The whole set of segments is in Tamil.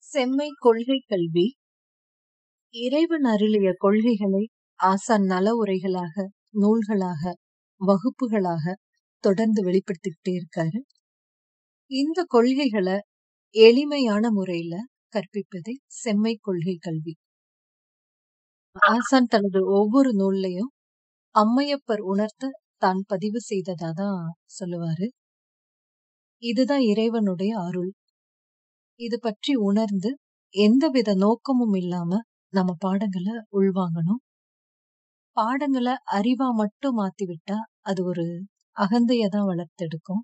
செம்மை கொள்கை கல்வி இறைவன் அருளிய கொள்கைகளை ஆசான் நல உரைகளாக நூல்களாக வகுப்புகளாக தொடர்ந்து வெளிப்படுத்திக்கிட்டே இருக்காரு இந்த கொள்கைகளை எளிமையான முறையில கற்பிப்பதே செம்மை கொள்கை கல்வி ஆசான் தனது ஒவ்வொரு நூல்லையும் அம்மையப்பர் உணர்த்த தான் பதிவு செய்ததா தான் சொல்லுவாரு இதுதான் இறைவனுடைய அருள் இது பற்றி உணர்ந்து எந்தவித நோக்கமும் இல்லாம நம்ம பாடங்களை உள்வாங்கணும் பாடங்களை அறிவா மட்டும் மாத்தி விட்டா அது ஒரு அகந்தைய தான் வளர்த்தெடுக்கும்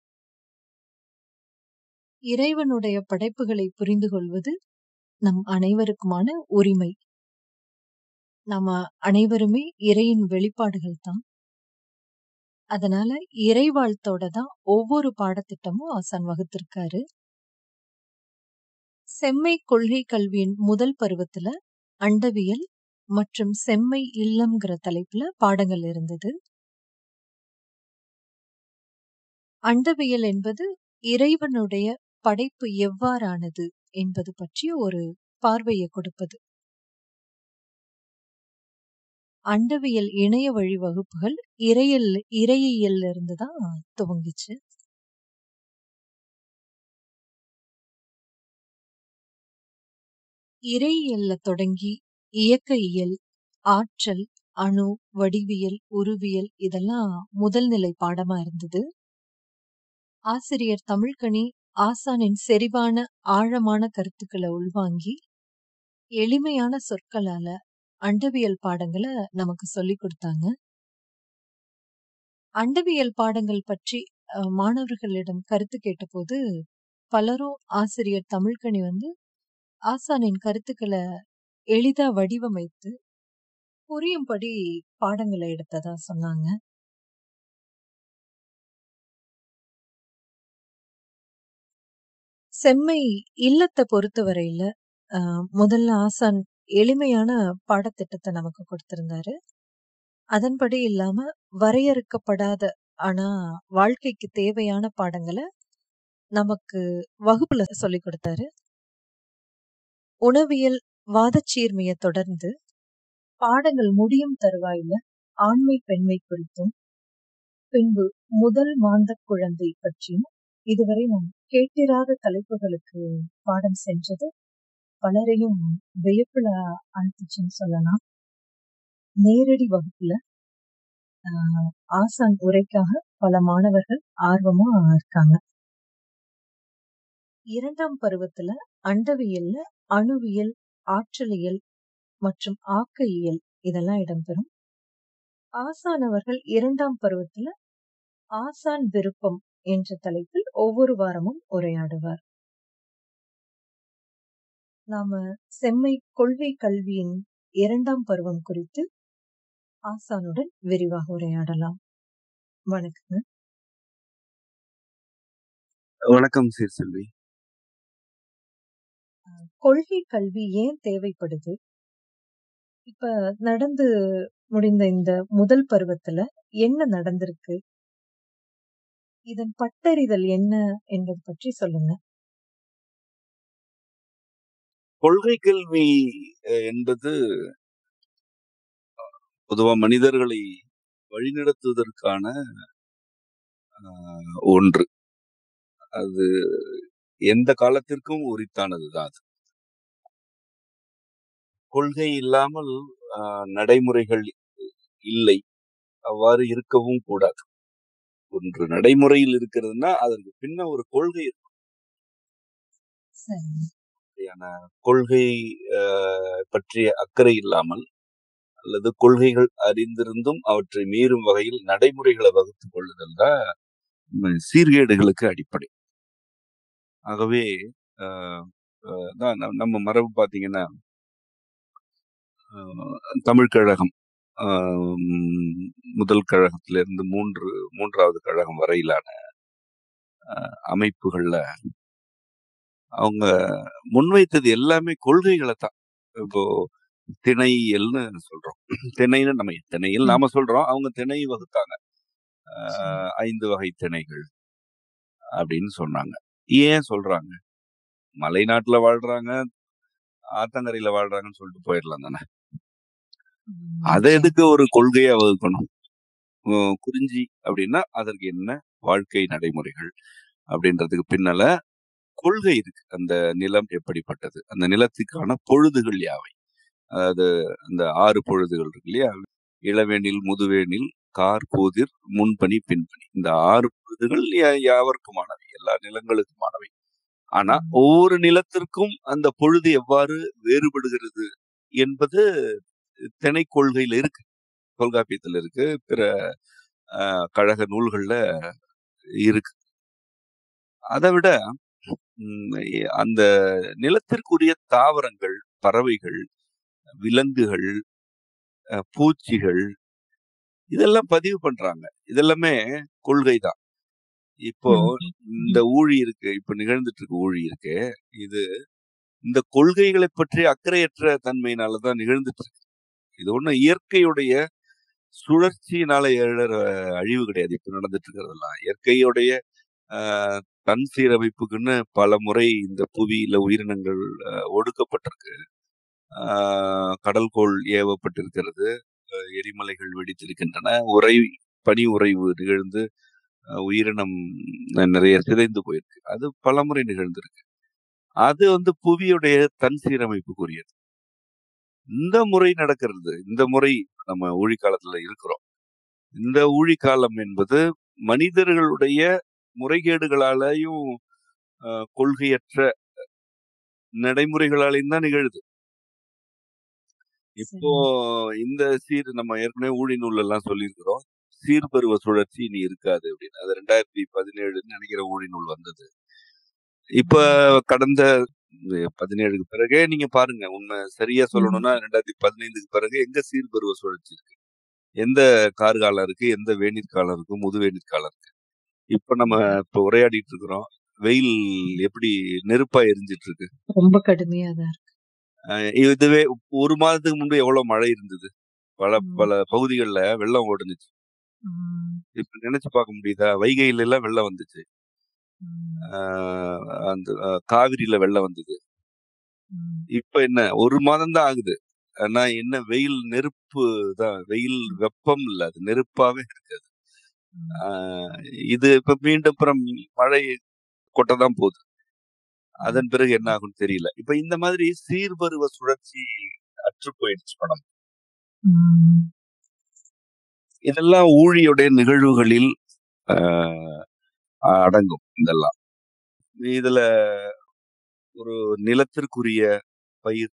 இறைவனுடைய படைப்புகளை புரிந்து கொள்வது நம் அனைவருக்குமான உரிமை நம்ம அனைவருமே இறையின் வெளிப்பாடுகள் தான் அதனால இறைவாழ்த்தோட தான் ஒவ்வொரு பாடத்திட்டமும் ஆசான் வகுத்திருக்காரு செம்மை கொள்கை கல்வியின் முதல் பருவத்துல அண்டவியல் மற்றும் செம்மை இல்லம்ங்கிற தலைப்புல பாடங்கள் இருந்தது அண்டவியல் என்பது இறைவனுடைய படைப்பு எவ்வாறானது என்பது பற்றிய ஒரு பார்வையை கொடுப்பது அண்டவியல் இணைய வழி வகுப்புகள் இறையல் இறையியல்ல இருந்து தான் துவங்கிச்சு இறையியல்ல தொடங்கி இயக்க இயல் ஆற்றல் அணு வடிவியல் உருவியல் இதெல்லாம் முதல் நிலை பாடமா இருந்தது ஆசிரியர் தமிழ்கனி ஆசானின் செறிவான ஆழமான கருத்துக்களை உள்வாங்கி எளிமையான சொற்களால அண்டவியல் பாடங்களை நமக்கு சொல்லி கொடுத்தாங்க அண்டவியல் பாடங்கள் பற்றி மாணவர்களிடம் கருத்து கேட்டபோது பலரும் ஆசிரியர் தமிழ்கனி வந்து ஆசானின் கருத்துக்களை எளிதா வடிவமைத்து புரியும்படி பாடங்களை எடுத்ததா சொன்னாங்க செம்மை இல்லத்தை பொறுத்தவரையில முதல்ல ஆசான் எளிமையான பாடத்திட்டத்தை நமக்கு கொடுத்திருந்தாரு அதன்படி இல்லாம வரையறுக்கப்படாத ஆனா வாழ்க்கைக்கு தேவையான பாடங்களை நமக்கு வகுப்புல சொல்லி கொடுத்தாரு உணவியல் வாதச்சீர்மையை தொடர்ந்து பாடங்கள் முடியும் தருவாயில ஆண்மை பெண்மை குறித்தும் பின்பு முதல் மாந்த குழந்தை பற்றியும் இதுவரை நாம் கேட்டிராத தலைப்புகளுக்கு பாடம் சென்றது பலரையும் வியப்புல அனுப்பிச்சுன்னு சொல்லலாம் நேரடி வகுப்புல ஆஹ் ஆசான் உரைக்காக பல மாணவர்கள் ஆர்வமா இருக்காங்க இரண்டாம் பருவத்துல அண்டவியல்ல அணுவியல் ஆற்றலியல் மற்றும் ஆக்க இயல் இதெல்லாம் இடம்பெறும் ஆசான் அவர்கள் இரண்டாம் பருவத்துல ஆசான் விருப்பம் என்ற தலைப்பில் ஒவ்வொரு வாரமும் உரையாடுவார் நாம செம்மை கொள்கை கல்வியின் இரண்டாம் பருவம் குறித்து ஆசானுடன் விரிவாக உரையாடலாம் வணக்கங்க வணக்கம் சீர் செல்வி கொள்கை கல்வி ஏன் தேவைப்படுது இப்ப நடந்து முடிந்த இந்த முதல் பருவத்துல என்ன நடந்திருக்கு இதன் பட்டறிதல் என்ன என்பது பற்றி சொல்லுங்க கொள்கை கல்வி என்பது பொதுவா மனிதர்களை வழிநடத்துவதற்கான ஒன்று அது எந்த காலத்திற்கும் உரித்தானதுதான் அது கொள்கை இல்லாமல் நடைமுறைகள் இல்லை அவ்வாறு இருக்கவும் கூடாது ஒன்று நடைமுறையில் இருக்கிறதுனா அதற்கு பின்ன ஒரு கொள்கை இருக்கும் கொள்கை பற்றிய அக்கறை இல்லாமல் அல்லது கொள்கைகள் அறிந்திருந்தும் அவற்றை மீறும் வகையில் நடைமுறைகளை வகுத்துக் கொள்ளுதல் தான் சீர்கேடுகளுக்கு அடிப்படை ஆகவே தான் நம்ம மரபு பார்த்தீங்கன்னா தமிழ் கழகம் முதல் கழகத்திலிருந்து மூன்று மூன்றாவது கழகம் வரையிலான அமைப்புகள்ல அவங்க முன்வைத்தது எல்லாமே கொள்கைகளை தான் இப்போ திணையல்னு சொல்றோம் திணைன்னு நம்ம திணையில் நாம சொல்றோம் அவங்க திணை வகுத்தாங்க ஐந்து வகை திணைகள் அப்படின்னு சொன்னாங்க ஏன் சொல்றாங்க மலைநாட்டுல வாழ்றாங்க ஆத்தங்கரையில வாழ்றாங்கன்னு சொல்லிட்டு போயிடலாம் தானே ம், அதை நிச்சயம். எதுக்கு ஒரு கொள்கையா வகுக்கணும் உம், குறிஞ்சி அப்படின்னா அதற்கு என்ன வாழ்க்கை நடைமுறைகள் அப்படின்றதுக்கு பின்னால கொள்கை இருக்கு அந்த நிலம் எப்படிப்பட்டது அந்த நிலத்துக்கான பொழுதுகள் யாவை அதாவது அந்த ஆறு பொழுதுகள் இருக்கு இல்லையா இளவேனில் முதுவேனில் கார் கோதிர் முன்பனி பின்பனி இந்த ஆறு பொழுதுகள் யா- யாவருக்குமானவை எல்லா நிலங்களுக்குமானவை ஆனா ம், ஒவ்வொரு நிலத்திற்கும் அந்த பொழுது எவ்வாறு வேறுபடுகிறது என்பது திணை கொள்கையில இருக்கு தொல்காப்பியத்துல இருக்கு பிற ஆஹ், கழக நூல்கள்ல இருக்கு அதை விட உம், அந்த நிலத்திற்குரிய தாவரங்கள் பறவைகள் விலங்குகள் அஹ், பூச்சிகள் இதெல்லாம் பதிவு பண்றாங்க இதெல்லாமே கொள்கை தான் இப்போ ம், இந்த ஊழி இருக்கு இப்ப நிகழ்ந்துட்டு இருக்க ஊழி இருக்கு இது இந்த கொள்கைகளை பற்றி அக்கறையற்ற தன்மையினாலதான் நிகழ்ந்துட்டு இருக்கு இது ஒண்ணும் இயற்கையுடைய சுழற்சியினால எழற அழிவு கிடையாது இப்ப நடந்துட்டு இருக்கிறதெல்லாம் இயற்கையுடைய ஆஹ், தன் சீரமைப்புக்குன்னு பல முறை இந்த புவியில உயிரினங்கள் ஆஹ், ஒடுக்கப்பட்டிருக்கு ஆஹ், கடல்கோள் ஏவப்பட்டிருக்கிறது ஆஹ், எரிமலைகள் வெடித்திருக்கின்றன உறை பனி உறைவு நிகழ்ந்து ஆஹ், உயிரினம் நிறைய சிதைந்து போயிருக்கு அது பலமுறை நிகழ்ந்திருக்கு அது வந்து புவியுடைய தன் சீரமைப்புக்குரியது இந்த முறை நடக்கிறது இந்த முறை நம்ம ஊழிக்காலத்துல இருக்கிறோம் இந்த ஊழிக்காலம் என்பது மனிதர்களுடைய முறைகேடுகளாலேயும் ஆஹ், கொள்கையற்ற நடைமுறைகளாலையும் தான் நிகழுது இப்போ சரிங்க இந்த சீர் நம்ம ஏற்கனவே ஊழி நூல் எல்லாம் சொல்லியிருக்கிறோம் சீர்பருவ சுழற்சி இனி இருக்காது அப்படின்னு அது ரெண்டாயிரத்தி பதினேழுன்னு நினைக்கிற ஊழி நூல் வந்தது இப்ப ம், கடந்த பதினேழுக்கு பிறகே நீங்க பாருங்க உண்மை சரியா ம், சொல்லணும்னா ரெண்டாயிரத்தி பதினைந்துக்கு பிறகு எங்க சீர்பருவ சுழற்சி இருக்கு எந்த கார்காலம் இருக்கு எந்த வேநீர் காலம் இருக்கு முது வேநீர் காலம் இருக்கு இப்ப நம்ம ம். இப்ப உரையாடிட்டு இருக்கிறோம் வெயில் எப்படி நெருப்பா எரிஞ்சிட்டு இருக்கு ரொம்ப கடுமையா தான் இருக்கு அஹ் இதுவே ஒரு மாதத்துக்கு முன்பு எவ்வளவு மழை இருந்தது பல ம், பல பகுதிகளில் வெள்ளம் ஓடுனுச்சு ம், இப்ப நினைச்சு பார்க்க முடியுதா வைகையில எல்லாம் வெள்ளம் வந்துச்சு ம், ஆஹ் அந்த ஆஹ் காவிரியில வெள்ளம் வந்தது ம், இப்ப என்ன ஒரு மாதம் தான் ஆகுது ஆனா என்ன வெயில் நெருப்பு தான் வெயில் ம், வெப்பம் இல்ல அது நெருப்பாவே இருக்காது ம். ஆஹ் இது இப்ப மீண்டும் அப்புறம் மழை கொட்டதான் போகுது அதன் பிறகு என்ன ஆகும்னு தெரியல இப்ப இந்த மாதிரி சீர்பருவ சுழற்சி அற்று போயிடுச்சு படம் ம், இதெல்லாம் ஊழியுடைய நிகழ்வுகளில் ஆஹ் அடங்கும் இதெல்லாம் இதுல ஒரு நிலத்திற்குரிய பயிர்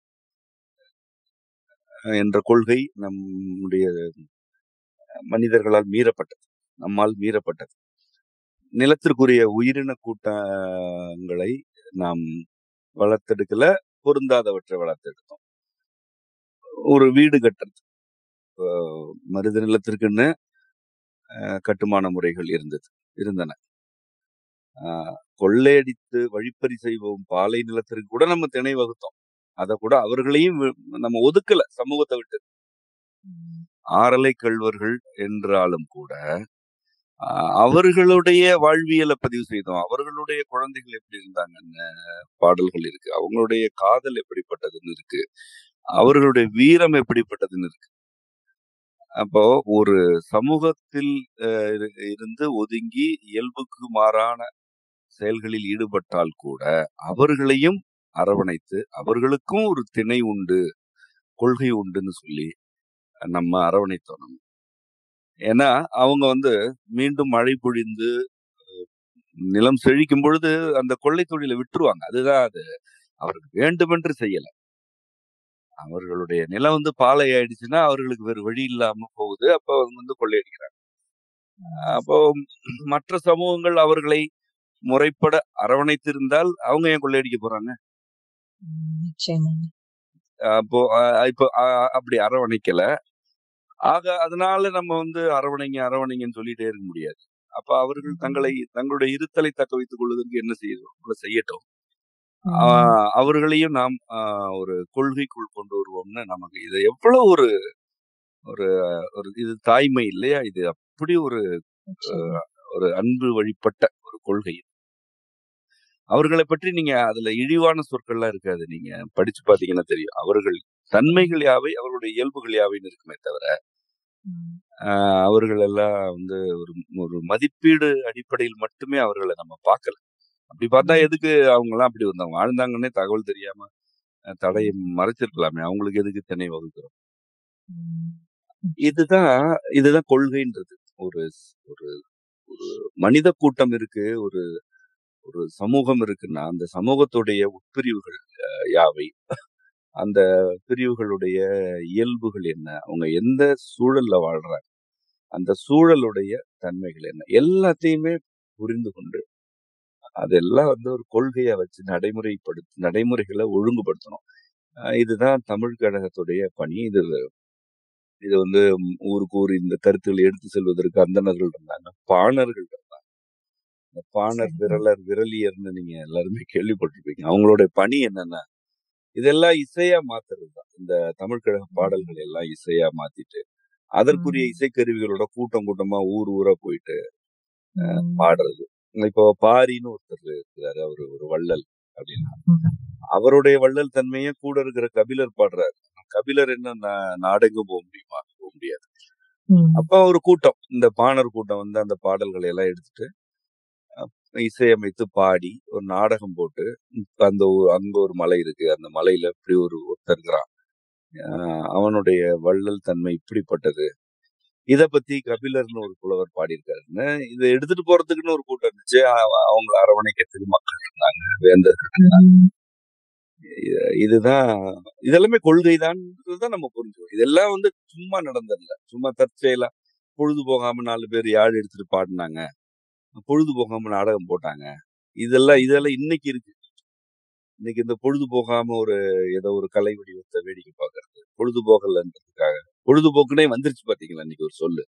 என்ற கொள்கை நம்முடைய மனிதர்களால் மீறப்பட்டது நம்மால் மீறப்பட்டது நிலத்திற்குரிய உயிரின கூட்டங்களை நாம் வளர்த்தெடுக்கல பொருந்தாதவற்றை வளர்த்தெடுத்தோம் ஒரு வீடு கட்டுறது அஹ் மருத நிலத்திற்குன்னு அஹ், கட்டுமான முறைகள் இருந்தது இருந்தன ஆஹ், கொள்ளையடித்து வழிப்பறி செய்வோம் பாலை நிலத்திற்கு கூட நம்ம திணை வகுத்தோம் அதை கூட அவர்களையும் வி- நம்ம ஒதுக்கல சமூகத்தை விட்டு ம், ஆறலை கள்வர்கள் என்றாலும் கூட ஆஹ், அவர்களுடைய வாழ்வியலை பதிவு செய்தோம் அவர்களுடைய குழந்தைகள் எப்படி இருந்தாங்கன்னு பாடல்கள் இருக்கு அவங்களுடைய காதல் எப்படிப்பட்டதுன்னு இருக்கு அவர்களுடைய வீரம் எப்படிப்பட்டதுன்னு இருக்கு அப்போ ஒரு சமூகத்தில் அஹ், இரு- இருந்து ஒதுங்கி இயல்புக்கு மாறான செயல்களில் ஈடுபட்டால் கூட அவர்களையும் அரவணைத்து அவர்களுக்கும் ஒரு திணை உண்டு கொள்கை உண்டுன்னு சொல்லி நம்ம அரவணைத்தோம் நம்ம ஏன்னா அவங்க வந்து மீண்டும் மழை பொழிந்து நிலம் செழிக்கும் பொழுது அந்த கொள்ளை தொழிலை விட்டுருவாங்க அதுதான் அது அவருக்கு வேண்டுமென்று செய்யல அவர்களுடைய நிலம் வந்து பாலை ஆயிடுச்சுன்னா அவர்களுக்கு வேறு வழி இல்லாம போகுது அப்ப அவங்க வந்து கொள்ளையடிக்கிறாங்க அப்போ மற்ற சமூகங்கள் அவர்களை முறைப்பட அரவணைத்திருந்தால் அவங்க ஏன் கொள்ளையடிக்க போறாங்க ம், நிச்சயமாங்க அப்போ அஹ், இப்போ அஹ், அப்படி அரவணைக்கல ஆக அதனால நம்ம வந்து அரவணைங்க அரவணைங்கன்னு சொல்லிட்டே இருக்க முடியாது அப்ப அவர்கள் ம், தங்களை தங்களுடைய இருத்தலை தக்க வைத்துக் கொள்வதற்கு என்ன செய்யணும் செய்யட்டும் ம், ஆஹ் அவர்களையும் நாம் ஆஹ் ஒரு கொள்கைக்குள் கொண்டு வருவோம்னு நமக்கு இது எவ்வளவு ஒரு ஒரு ஒரு இது தாய்மை இல்லையா இது அப்படி ஒரு நிச்சயமா ஒரு அன்பு வழிபட்ட ஒரு கொள்கை அவர்களை பற்றி நீங்க அதுல இழிவான சொற்கள்லாம் இருக்காது நீங்க படிச்சு பாத்தீங்கன்னா தெரியும் அவர்கள் தன்மைகள் யாவை அவர்களுடைய இயல்புகள் யாவைன்னு இருக்குமே தவிர ம். ஆஹ் அவர்கள் எல்லாம் வந்து ஒரு ஒரு மதிப்பீடு அடிப்படையில் மட்டுமே அவர்களை நம்ம பார்க்கல அப்படி பார்த்தா ம். எதுக்கு அவங்க எல்லாம் அப்படி வந்தாங்க வாழ்ந்தாங்கன்னே தகவல் தெரியாம அஹ் தடையை மறைச்சிருக்கலாமே அவங்களுக்கு எதுக்கு திணை வகுக்கிறோம் ம். இதுதான் இதுதான் கொள்கைன்றது ஒரு ஒரு ஒரு மனித கூட்டம் இருக்கு ஒரு ஒரு சமூகம் இருக்குன்னா அந்த சமூகத்துடைய உட்பிரிவுகள் அஹ், யாவை அந்த பிரிவுகளுடைய இயல்புகள் என்ன அவங்க எந்த சூழல்ல வாழ்றாங்க அந்த சூழலுடைய தன்மைகள் என்ன எல்லாத்தையுமே புரிந்து கொண்டு அதெல்லாம் வந்து ஒரு கொள்கையா வச்சு நடைமுறைப்படுத்தி நடைமுறைகளை ஒழுங்குபடுத்தணும் அஹ் இதுதான் தமிழ் கழகத்துடைய பணி இது இது வந்து ம், ஊருக்கு ஊர் இந்த கருத்துக்களை எடுத்து செல்வதற்கு அந்தணர்கள் இருந்தாங்க பாணர்கள் இருந்தாங்க இந்த பாணர் சரி. விரலர் விரலியர்னு நீங்க எல்லாருமே கேள்விப்பட்டிருப்பீங்க அவங்களுடைய பணி என்னன்னா இதெல்லாம் இசையா மாத்துறது தான் இந்த தமிழ் கழக பாடல்கள் எல்லாம் இசையா மாத்திட்டு அதற்குரிய ம். இசைக்கருவிகளோட கூட்டம் கூட்டமா ஊர் ஊரா போயிட்டு ம். பாடுறது இப்போ பாரின்னு ஒருத்தர் இருக்கிறாரு அவரு ஒரு வள்ளல் அப்படின்னா ம். அவருடைய வள்ளல் தன்மையே கூட இருக்கிற கபிலர் பாடுறாரு கபிலர் என்ன நா- நாடெங்கும் போக முடியுமா போக முடியாது ம். அப்ப ஒரு கூட்டம் இந்த பாணர் கூட்டம் வந்து அந்த பாடல்களை எல்லாம் எடுத்துட்டு அஹ், இசையமைத்து பாடி ஒரு நாடகம் போட்டு இப்ப அந்த ஊ- அங்க ஒரு மலை இருக்கு அந்த மலையில இப்படி ஒரு ஒருத்தர் இருக்கிறான் அஹ், அவனுடைய வள்ளல் தன்மை இப்படிப்பட்டது இத பத்தி கபிலர்னு ஒரு புலவர் பாடியிருக்காருன்னு இதை எடுத்துட்டு போறதுக்குன்னு ஒரு கூட்டம் இருந்துச்சு அவ- அவங்கள அரவணைக்கிறதுக்கு மக்கள் இருந்தாங்க வேந்தர்கள் இருந்தாங்க ம். இது- இதுதான் இதெல்லாமே கொள்கைதான் நம்ம புரிஞ்சுக்கணும் இதெல்லாம் வந்து சும்மா நடந்ததில்ல சும்மா தற்செயலா பொழுது போகாம நாலு பேர் யாழ் எடுத்துட்டு பாடினாங்க பொழுது போகாம நாடகம் போட்டாங்க இதெல்லாம் இதெல்லாம் இன்னைக்கு இருக்கு இன்னைக்கு இந்த பொழுது போகாம ஒரு ஏதோ ஒரு கலை வடிவத்தை வேடிக்கை பார்க்கறது பொழுது போகலன்றதுக்காக பொழுதுபோக்குனே வந்துருச்சு பாத்தீங்களா இன்னைக்கு ஒரு சொல்லு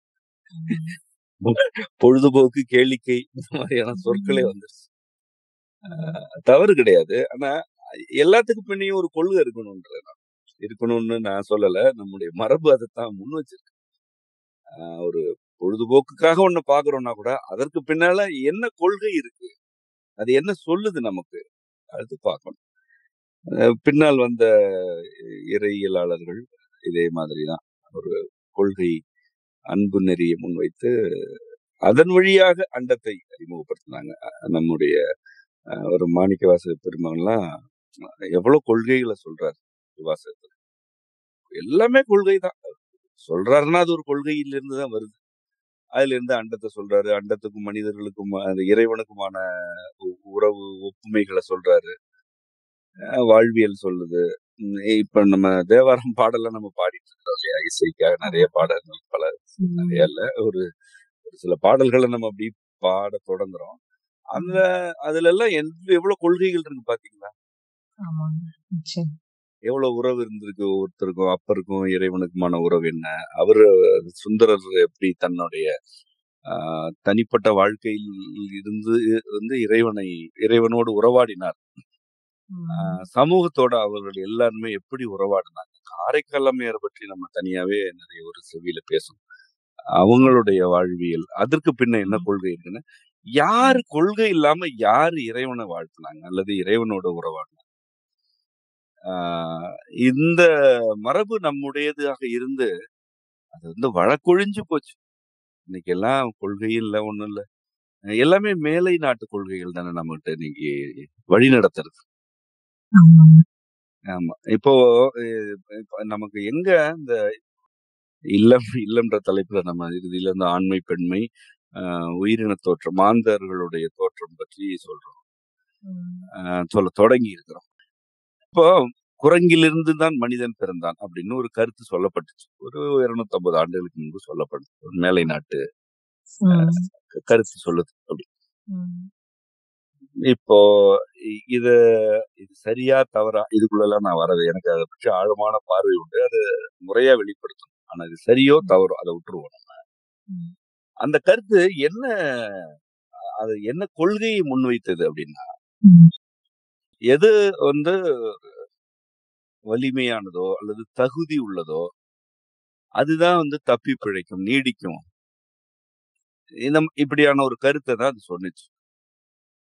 பொழுதுபோக்கு கேளிக்கை இந்த மாதிரியான சொற்களே வந்துருச்சு தவறு கிடையாது ஆனா எல்லாத்துக்கும் பின்னையும் ஒரு கொள்கை இருக்கணும்ன்றது நான். இருக்கணும்னு நான் சொல்லல நம்முடைய மரபு அதைத்தான் முன் வச்சிருக்கு ஆஹ் ஒரு பொழுதுபோக்குக்காக ஒண்ணு பாக்குறோம்னா கூட அதற்கு பின்னால என்ன கொள்கை இருக்கு அது என்ன சொல்லுது நமக்கு அது பார்க்கணும் அஹ் பின்னால் வந்த இறையியலாளர்கள் இதே மாதிரிதான் ஒரு கொள்கை அன்பு நெறியை முன்வைத்து அதன் வழியாக அண்டத்தை அறிமுகப்படுத்தினாங்க அஹ் நம்முடைய அஹ், ஒரு மாணிக்கவாசக பெருமகன்லாம் எவ்வளவு கொள்கைகளை சொல்றாரு வாசகத்துல எல்லாமே கொள்கை தான் சொல்றாருன்னா அது ஒரு கொள்கையில இருந்து தான் வருது அதுல இருந்து அண்டத்தை சொல்றாரு அண்டத்துக்கும் மனிதர்களுக்கும் அந்த இறைவனுக்குமான உ- உறவு ஒப்புமைகளை சொல்றாரு அஹ் வாழ்வியல் சொல்லுது உம் இப்ப நம்ம தேவாரம் பாடலாம் நம்ம பாடிட்டு இருக்கோம் இல்லையா இசைக்காக நிறைய பாடல்கள் பல நிறைய இல்ல ஒரு ஒரு சில பாடல்களை நம்ம அப்படி பாட தொடங்குறோம் அந்த அதுல எல்லாம் எந்த எவ்வளவு கொள்கைகள் இருக்கு பாத்தீங்களா ஆமாங்க நிச்சயம் எவ்வளவு உறவு இருந்திருக்கு ஒருத்தருக்கும் அப்பருக்கும் இறைவனுக்குமான உறவு என்ன அவரு சுந்தரர் எப்படி தன்னுடைய ஆஹ், தனிப்பட்ட வாழ்க்கையில் இருந்து வந்து இறைவனை இறைவனோடு உறவாடினார் ம். ஆஹ், சமூகத்தோட அவர்கள் எல்லாருமே எப்படி உறவாடினாங்க காரைக்கால் அம்மையார் பற்றி நம்ம தனியாவே நிறைய ஒரு செவியில பேசணும் அவங்களுடைய வாழ்வியல் அதற்கு பின்ன என்ன கொள்கை இருக்குன்னு யாரு கொள்கை இல்லாம யாரு இறைவனை வாழ்த்தினாங்க அல்லது இறைவனோட உறவாடினாங்க ஆஹ் இந்த மரபு நம்முடையதாக இருந்து அது வந்து வழக்கொழிஞ்சு போச்சு இன்னைக்கு எல்லாம் கொள்கையும் இல்ல ஒண்ணும் இல்ல எல்லாமே மேலை நாட்டு கொள்கைகள் தானே நம்மகிட்ட இன்னைக்கு வழி நடத்துறது ஆமாங்க ஆமா இப்போ அஹ் இப்ப நமக்கு எங்க இந்த இல்லம் இல்லம்ன்ற தலைப்புல நம்ம இறுதியில இந்த ஆண்மை பெண்மை ஆஹ் உயிரின தோற்றம் மாந்தர்களுடைய தோற்றம் பற்றி சொல்றோம் ம். ஆஹ் சொல்ல தொடங்கி இருக்கிறோம் இப்போ குரங்கிலிருந்து தான் மனிதன் பிறந்தான் அப்படின்னு ஒரு கருத்து சொல்லப்பட்டுச்சு ஒரு இருநூத்தி ஐம்பது ஆண்டுகளுக்கு முன்பு சொல்லப்படுது ஒரு மேலை நாட்டு ம். க- கருத்து சொல்லுது அப்படி ம். இப்போ இ- இத இது சரியா தவறா இதுக்குள்ளெல்லாம் நான் வரது எனக்கு அதை பற்றி ஆழமான பார்வை உண்டு அது முறையா வெளிப்படுத்தணும் ஆனா இது சரியோ தவறோ அதை விட்டுருவோம் நம்ம. ம். அந்த கருத்து என்ன அது என்ன கொள்கையை முன்வைத்தது அப்படின்னா ம். எது வந்து வலிமையானதோ அல்லது தகுதி உள்ளதோ அதுதான் வந்து தப்பி பிழைக்கும் நீடிக்கும் இந்த இப்படியான ஒரு கருத்தை தான் அது சொன்னுச்சு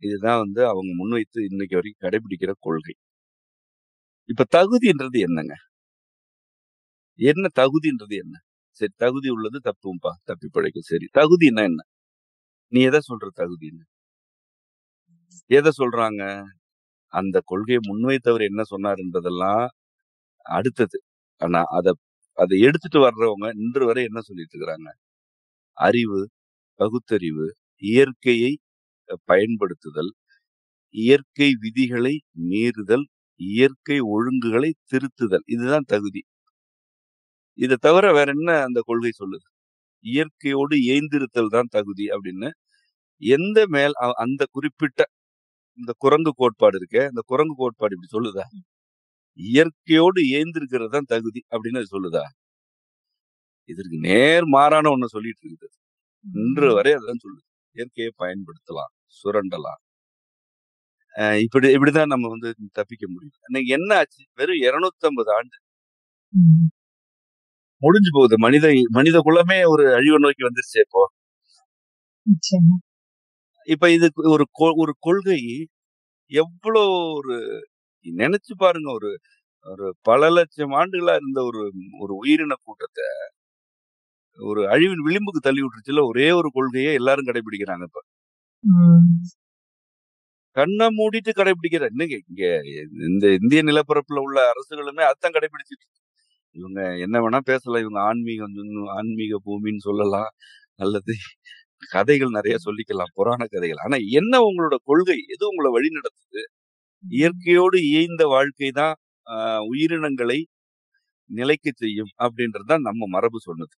இதுதான் வந்து அவங்க முன்வைத்து இன்னைக்கு வரைக்கும் கடைபிடிக்கிற கொள்கை இப்ப தகுதின்றது என்னங்க என்ன தகுதின்றது என்ன சரி தகுதி உள்ளது தப்பும்பா தப்பி பிழைக்கும் சரி தகுதின்னா என்ன நீ எதை சொல்ற தகுதி என்ன எதை சொல்றாங்க அந்த கொள்கையை முன்வைத்தவர் என்ன சொன்னாருன்றதெல்லாம் அடுத்தது ஆனா அத அதை எடுத்துட்டு வர்றவங்க இன்று வரை என்ன சொல்லிட்டு இருக்கிறாங்க அறிவு பகுத்தறிவு இயற்கையை அஹ், பயன்படுத்துதல் இயற்கை விதிகளை மீறுதல் இயற்கை ஒழுங்குகளை திருத்துதல் இதுதான் தகுதி இதை தவிர வேற என்ன அந்த கொள்கை சொல்லுது இயற்கையோடு ஏய்ந்திருத்தல் தான் தகுதி அப்படின்னு எந்த மேல் அ- அந்த குறிப்பிட்ட இந்த குரங்கு கோட்பாடு இருக்கே இந்த குரங்கு கோட்பாடு இப்படி சொல்லுதா இயற்கையோடு ஏந்திருக்கிறது தான் தகுதி அப்படின்னு அது சொல்லுதா இதற்கு நேர் மாறான ஒண்ணு சொல்லிட்டு இருக்குது இன்று வரை அதான் சொல்லுது இயற்கையை பயன்படுத்தலாம் சுரண்டலாம் அஹ் இப்படி இப்படிதான் நம்ம வந்து தப்பிக்க முடியும் இன்னைக்கு என்ன ஆச்சு வெறும் 250 ஆண்டு ம். முடிஞ்சு போகுது மனித மனித குலமே ஒரு அழிவை நோக்கி வந்துருச்சு இப்போ நிச்சயமா. இப்ப இதுக்கு ஒரு கொ- ஒரு கொள்கை எவ்வளோ ஒரு நினைச்சு பாருங்க ஒரு ஒரு பல லட்சம் ஆண்டுகளா இருந்த ஒரு ஒரு உயிரின கூட்டத்தை ஒரு அழிவின் விளிம்புக்கு தள்ளி விட்டுருச்சுல ஒரே ஒரு கொள்கையை எல்லாரும் கடைபிடிக்கிறாங்க இப்ப ம். கண்ணை மூடிட்டு கடைபிடிக்கிற இன்னைக்கு இங்க இந்த இந்திய நிலப்பரப்புல உள்ள அரசுகளுமே அதான் கடைபிடிச்சிட்டு இருக்கு. இவங்க என்ன வேணா பேசலாம் இவங்க ஆன்மீகம் சொன்னு- ஆன்மீக பூமின்னு சொல்லலாம் அல்லது கதைகள் நிறைய சொல்லிக்கலாம் புராண கதைகள் ஆனா என்ன உங்களோட கொள்கை எது உங்களை வழி நடத்துது இயற்கையோடு இயைந்த வாழ்க்கை தான் உயிரினங்களை நிலைக்க செய்யும் அப்படின்றதுதான் நம்ம மரபு சொன்னது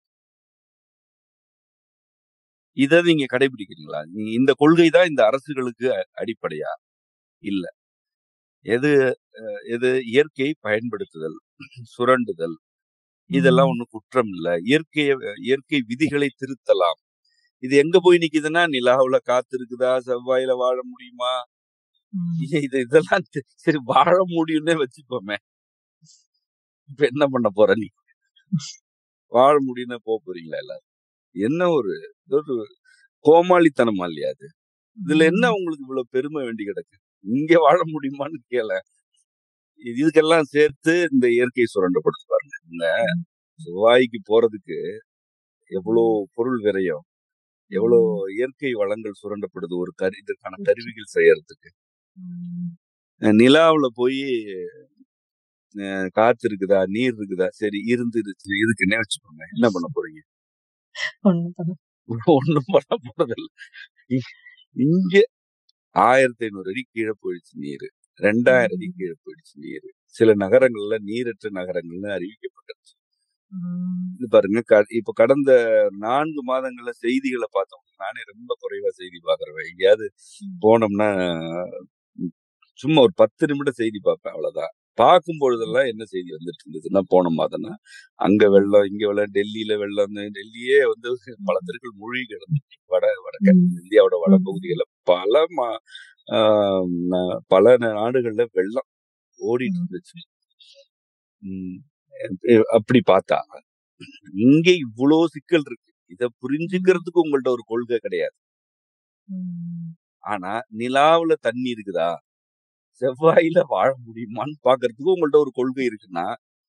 இதை நீங்க கடைபிடிக்கிறீங்களா நீ- இந்த கொள்கை தான் இந்த அரசுகளுக்கு அ- அடிப்படையா இல்ல எது அஹ், எது இயற்கையை பயன்படுத்துதல் சுரண்டுதல் இதெல்லாம் ம். ஒண்ணும் குற்றம் இல்ல இயற்கைய இயற்கை விதிகளை திருத்தலாம் இது எங்க போய் நிக்குதுன்னா நிலாவுல காத்து இருக்குதா செவ்வாயில வாழ முடியுமா ம். இது இதெல்லாம் தெ- சரி வாழ முடியும்னே வச்சுப்போமே இப்ப என்ன பண்ண போற நீ வாழ முடியும்னு போக போறீங்களா எல்லாரும் என்ன ஒரு இது ஒரு கோமாளித்தனமா இல்லையா அது இதுல என்ன ம். உங்களுக்கு இவ்வளவு பெருமை வேண்டி கிடக்கு இங்க வாழ முடியுமான்னு கேள இதுக்கெல்லாம் சேர்த்து இந்த இயற்கை சுரண்டப்படுத்து பாருங்க இந்த ம். செவ்வாய்க்கு போறதுக்கு எவ்வளவு ம். பொருள் விரயம் எவ்வளவு ம். இயற்கை வளங்கள் சுரண்டப்படுது ஒரு கரு இதற்கான கருவிகள் செய்யறதுக்கு ம். அஹ் நிலாவுல போய் அஹ் காத்து இருக்குதா நீர் இருக்குதா சரி இருந்துருச்சு இருக்குன்னே வச்சுக்கோங்க என்ன பண்ண போறீங்க ஒண்ணும் பண்ண ஒண்ணும் பண்ண போறதில்ல இ- இங்க ஆயிரத்தி ஐநூறு அடி கீழே போயிடுச்சு நீர் ரெண்டாயிரம் அடி ம். கீழே போயிடுச்சு நீர் சில நகரங்கள்ல நீரற்ற நகரங்கள்னு அறிவிக்கப்பட்டிருச்சு ம். இது பாருங்க க- இப்ப கடந்த நான்கு மாதங்கள்ல செய்திகளை பார்த்தோம் நானே ரொம்ப குறைவா செய்தி பாக்குறேன் எங்கேயாவது ம். போனோம்னா உம், சும்மா ஒரு பத்து நிமிடம் செய்தி பார்ப்பேன் அவ்வளவுதான் பார்க்கும் பொழுதெல்லாம் என்ன செய்தி வந்துட்டு இருந்ததுன்னா போன மாதம்னா அங்க ம். வெள்ளம் இங்க வெள்ளம் டெல்லியில வெள்ளம் டெல்லியே வந்து பல ம். தெருக்கள் மூழ்கி கிடந்துச்சு வட வடக்க ம். இந்தியாவோட வட ம். பகுதிகளில் பல மா ஆஹ் நா- பல நாடுகள்ல வெள்ளம் ஓடிட்டு ம். இருந்துச்சு உம் அஹ் அப்படி பார்த்தா இங்க இவ்வளோ சிக்கல் இருக்கு இத ம். புரிஞ்சுக்கிறதுக்கு உங்கள்ட்ட ஒரு கொள்கை கிடையாது ம். ஆனா நிலாவுல தண்ணி இருக்குதா செவ்வாயில வாழ முடியுமான்னு பாக்குறதுக்கு உங்கள்ட்ட ஒரு கொள்கை இருக்குன்னா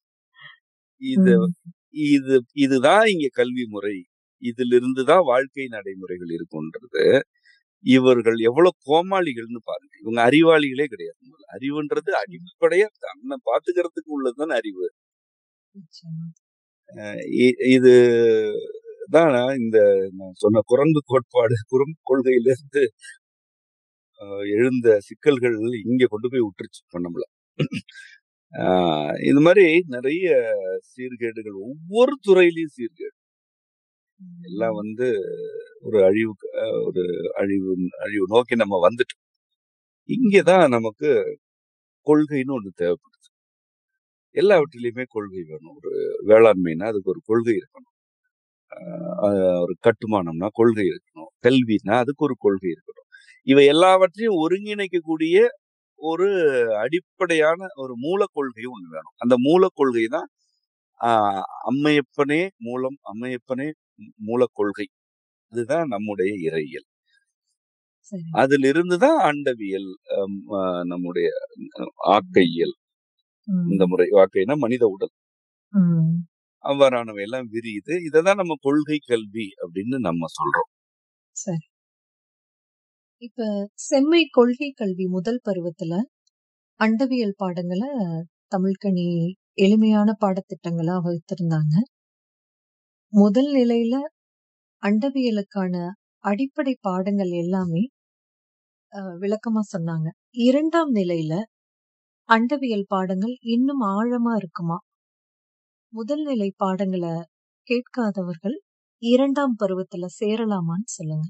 இது ம். இது இதுதான் இங்க கல்வி முறை இதுல இருந்துதான் வாழ்க்கை நடைமுறைகள் இருக்குன்றது இவர்கள் எவ்வளவு கோமாளிகள்னு பாருங்க இவங்க அறிவாளிகளே கிடையாது முதல்ல. அறிவுன்றது நிச்சயமா. அடிப்படையா தன்னை பாத்துக்கிறதுக்கு உள்ளதுதான் அறிவு நிச்சயமா. அஹ் இ- இது தான் இந்த நான் சொன்ன குரங்கு கோட்பாடு குறும் கொள்கையில இருந்து அஹ், எழுந்த சிக்கல்கள் இங்க கொண்டு போய் விட்டுருச்சு இப்ப நம்மள ஆஹ் இந்த மாதிரி நிறைய சீர்கேடுகள் ஒவ்வொரு துறையிலயும் சீர்கேடு எல்லாம் ம். வந்து ஒரு அழிவு ஒரு அழிவு அழிவு நோக்கி நம்ம வந்துட்டோம் இங்கதான் நமக்கு கொள்கைன்னு ஒண்ணு தேவைப்படுது எல்லாவற்றிலையுமே கொள்கை வேணும் ஒரு வேளாண்மைனா அதுக்கு ஒரு கொள்கை இருக்கணும் ஆஹ் ஒரு கட்டுமானம்னா கொள்கை இருக்கணும் கல்வினா அதுக்கு ஒரு கொள்கை இருக்கணும் இவை எல்லாவற்றையும் ஒருங்கிணைக்கக்கூடிய ஒரு அடிப்படையான ஒரு மூல கொள்கை ஒண்ணு வேணும் அந்த மூல கொள்கை தான் ஆஹ் அம்மையப்பனே மூலம் அம்மையப்பனே மூல கொள்கை இதுதான் நம்முடைய இறையியல் சரி அதிலிருந்து தான் அண்டவியல் அம், ஆ, நம்முடைய அஹ், ஆக்கையியல் ம், இந்த முறை ஆக்கைனா மனித உடல் ம், அவ்வாறானவை எல்லாம் விரியுது இததான் நம்ம கொள்கை கல்வி அப்படின்னு நம்ம சொல்றோம் சரி இப்ப செம்மை கொள்கை கல்வி முதல் பருவத்துல அண்டவியல் பாடங்களை தமிழ்கனி எளிமையான பாடத்திட்டங்களா வகுத்திருந்தாங்க முதல் நிலையில அண்டவியலுக்கான அடிப்படை பாடங்கள் எல்லாமே அஹ், விளக்கமா சொன்னாங்க இரண்டாம் நிலையில அண்டவியல் பாடங்கள் இன்னும் ஆழமா இருக்குமா முதல் நிலை பாடங்களை கேட்காதவர்கள் இரண்டாம் பருவத்துல சேரலாமான்னு சொல்லுங்க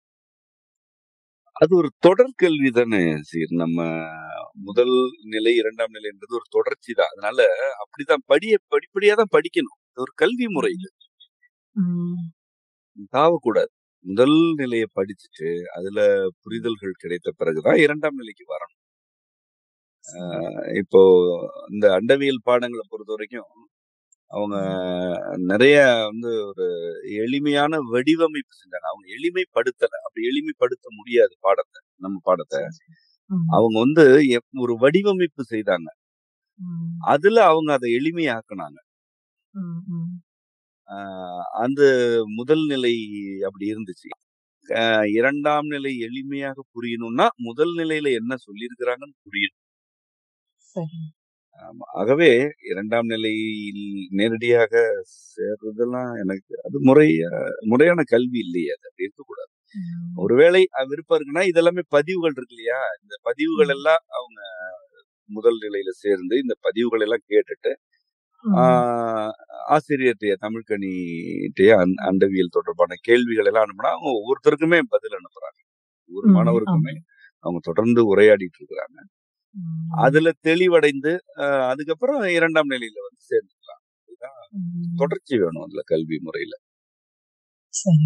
அது ஒரு தொடர் கல்வி தானே சீர் நம்ம முதல் நிலை இரண்டாம் நிலைன்றது ஒரு தொடர்ச்சி தான் அதனால அப்படிதான் படிய படிப்படியா தான் படிக்கணும் இது ஒரு கல்வி முறை இது ம், தாவக்கூடாது முதல் நிலையை படிச்சுட்டு அதுல புரிதல்கள் கிடைத்த பிறகுதான் இரண்டாம் நிலைக்கு வரணும் சரி. அஹ் இப்போ இந்த அண்டவியல் பாடங்களை பொறுத்த வரைக்கும் அவங்க நிறைய வந்து ஒரு எளிமையான வடிவமைப்பு செஞ்சாங்க அவங்க எளிமைப்படுத்தல அப்படி எளிமைப்படுத்த முடியாது பாடத்தை நம்ம பாடத்தை ம், அவங்க வந்து எப்- ஒரு வடிவமைப்பு செய்தாங்க ம், அதுல அவங்க அதை எளிமையாக்குனாங்க ம், ம், ஆஹ் அந்த முதல் நிலை அப்படி இருந்துச்சு ஆஹ் இரண்டாம் நிலை எளிமையாக புரியணும்னா முதல் நிலையில என்ன சொல்லியிருக்கிறாங்கன்னு புரியணும் சரி ஆமா. ஆகவே இரண்டாம் நிலையில் நேரடியாக சேர்றதெல்லாம் எனக்கு அது முறை ஆஹ் முறையான கல்வி இல்லையே அது அப்படி இருக்கக்கூடாது ம், ஒருவேளை அஹ் விருப்பம் இருக்குன்னா இதெல்லாமே பதிவுகள் இருக்கு இல்லையா இந்த பதிவுகள் ம். எல்லாம் அவங்க முதல் நிலையில சேர்ந்து இந்த பதிவுகள் எல்லாம் கேட்டுட்டு ம், ஆஹ் ஆசிரியர்கிட்ட தமிழ்கணிகிட்டயே அந் அண்டவியல் தொடர்பான கேள்விகள் எல்லாம் அனுப்புனா அவங்க ஒவ்வொருத்தருக்குமே பதில் அனுப்புறாங்க ஒவ்வொரு ம், மாணவருக்குமே ஆமா. அவங்க தொடர்ந்து உரையாடிட்டு இருக்கிறாங்க ம், அதுல தெளிவடைந்து ஆஹ் அதுக்கப்புறம் இரண்டாம் நிலையில வந்து சேர்ந்துக்கலாம் இதுதான் ம், தொடர்ச்சி வேணும் அதுல கல்வி முறையில சரி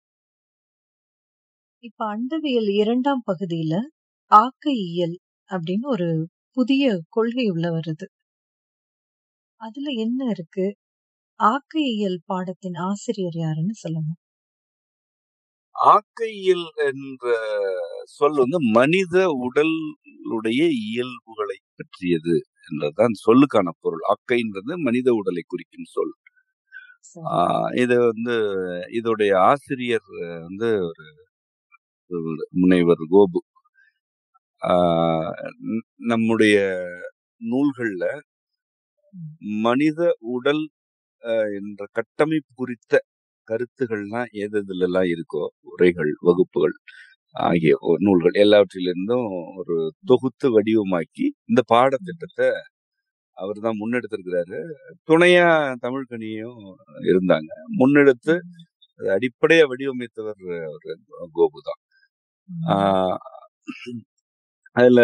இப்ப அண்டவியல் இரண்டாம் பகுதியில ஆக்கையியல் அப்படின்னு ஒரு புதிய கொள்கை உள்ள வருது அதுல என்ன இருக்கு ஆக்கையியல் பாடத்தின் ஆசிரியர் யாருன்னு சொல்லுங்க ஆக்கையியல் என்ற சொல் வந்து மனித உடலுடைய இயல்புகளை பற்றியது என்றதான் சொல்லுக்கான பொருள் ஆக்கைன்றது மனித உடலை குறிக்கும் சொல் சரி ஆஹ் இது வந்து இதோடைய ஆசிரியர் வந்து ஒரு ஒரு முனைவர் கோபு ஆஹ் ந- நம்முடைய நூல்கள்ல ம், மனித உடல் ஆஹ் என்ற கட்டமைப்பு குறித்த கருத்துகள்லாம் எது எதுல எல்லாம் இருக்கோ உரைகள் வகுப்புகள் ஆகிய ஒ- நூல்கள் எல்லாவற்றிலிருந்தும் ஒரு தொகுத்து வடிவமாக்கி இந்த பாடத்திட்டத்தை அவர் தான் முன்னெடுத்திருக்கிறாரு துணையா தமிழ்கனியும் இருந்தாங்க முன்னெடுத்து ம், அது அடிப்படையா வடிவமைத்தவர் ஒரு கோபு தான் ம், ஆஹ் அதுல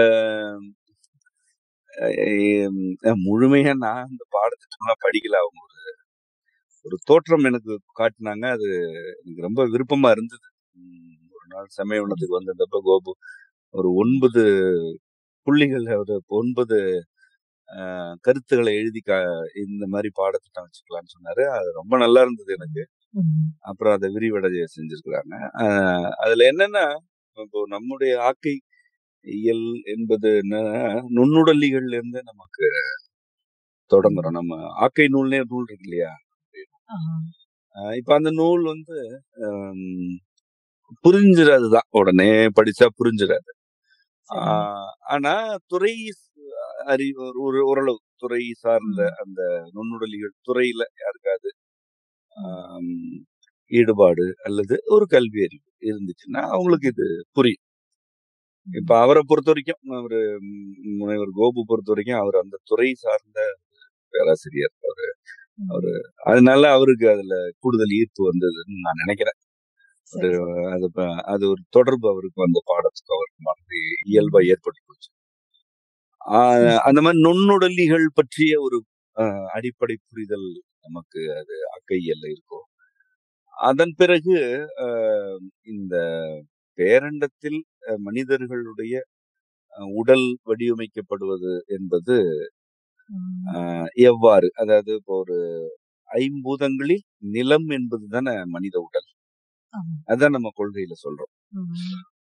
அஹ் முழுமையா நான் இந்த பாடத்திட்டம்லாம் படிக்கல அவங்க ஒரு ஒரு தோற்றம் எனக்கு காட்டினாங்க அது எனக்கு ரொம்ப விருப்பமா இருந்தது உம் ஒரு நாள் சரி சமயவனத்துக்கு வந்திருந்தப்ப கோபு ஒரு ஒன்பது புள்ளிகள் ஒரு ஒன்பது அஹ், கருத்துக்களை எழுதி கா இந்த மாதிரி பாடத்திட்டம் வச்சுக்கலாம்னு சொன்னாரு அது ரொம்ப நல்லா இருந்தது எனக்கு ம், அப்புறம் அதை விரிவடைய செஞ்சிருக்கிறாங்க அஹ், அதுல என்னன்னா இப்போ நம்முடைய ஆக்கை இயல் என்பது என்னன்னா நுண்ணுடலிகள்ல இருந்து நமக்கு ம், தொடங்குறோம் நம்ம ஆக்கை நூல்னே நூல் இருக்கு இல்லையா ஆ, அஹ் இப்ப அந்த நூல் வந்து ஹம், புரிஞ்சிடாதுதான் உடனே படிச்சா புரிஞ்சிடாது சரி ஆஹ் ஆனா துறை ஸ்- அறிவு ஒரு ஓரளவு துறை சார்ந்த ம், அந்த நுண்ணுடலிகள் துறையில யாருக்காவது ம், ஆம், ஈடுபாடு அல்லது ஒரு கல்வி அறிவு இருந்துச்சுன்னா அவங்களுக்கு ம், இது புரியும் இப்ப ம், அவரை பொறுத்த வரைக்கும் அவரு ம், முனைவர் கோபு பொறுத்த வரைக்கும் அவர் அந்த துறை சார்ந்த பேராசிரியர் அவரு அவரு ம், அதனால அவருக்கு அதுல கூடுதல் ஈர்ப்பு வந்ததுன்னு நான் நினைக்கிறேன் ஒரு சரி சரி அது ப- அது ஒரு தொடர்பு அவருக்கு அந்த பாடத்துக்கு அவருக்கு மாதிரி இயல்பா ம், ஏற்பட்டு போச்சு ஆஹ் சரி அந்த மாதிரி நுண்ணுடலிகள் பற்றிய ஒரு ஆஹ் அடிப்படை புரிதல் நமக்கு அது அக்கையல்ல இருக்கும் அதன் பிறகு ஆஹ் இந்த பேரண்டத்தில் அஹ், மனிதர்களுடைய அஹ், உடல் வடிவமைக்கப்படுவது என்பது ம், ஆஹ், எவ்வாறு அதாவது இப்போ ஒரு ஐம்பூதங்களில் நிலம் என்பது தானே மனித உடல் ஆமா அதான் நம்ம கொள்கையில சொல்றோம் ம்,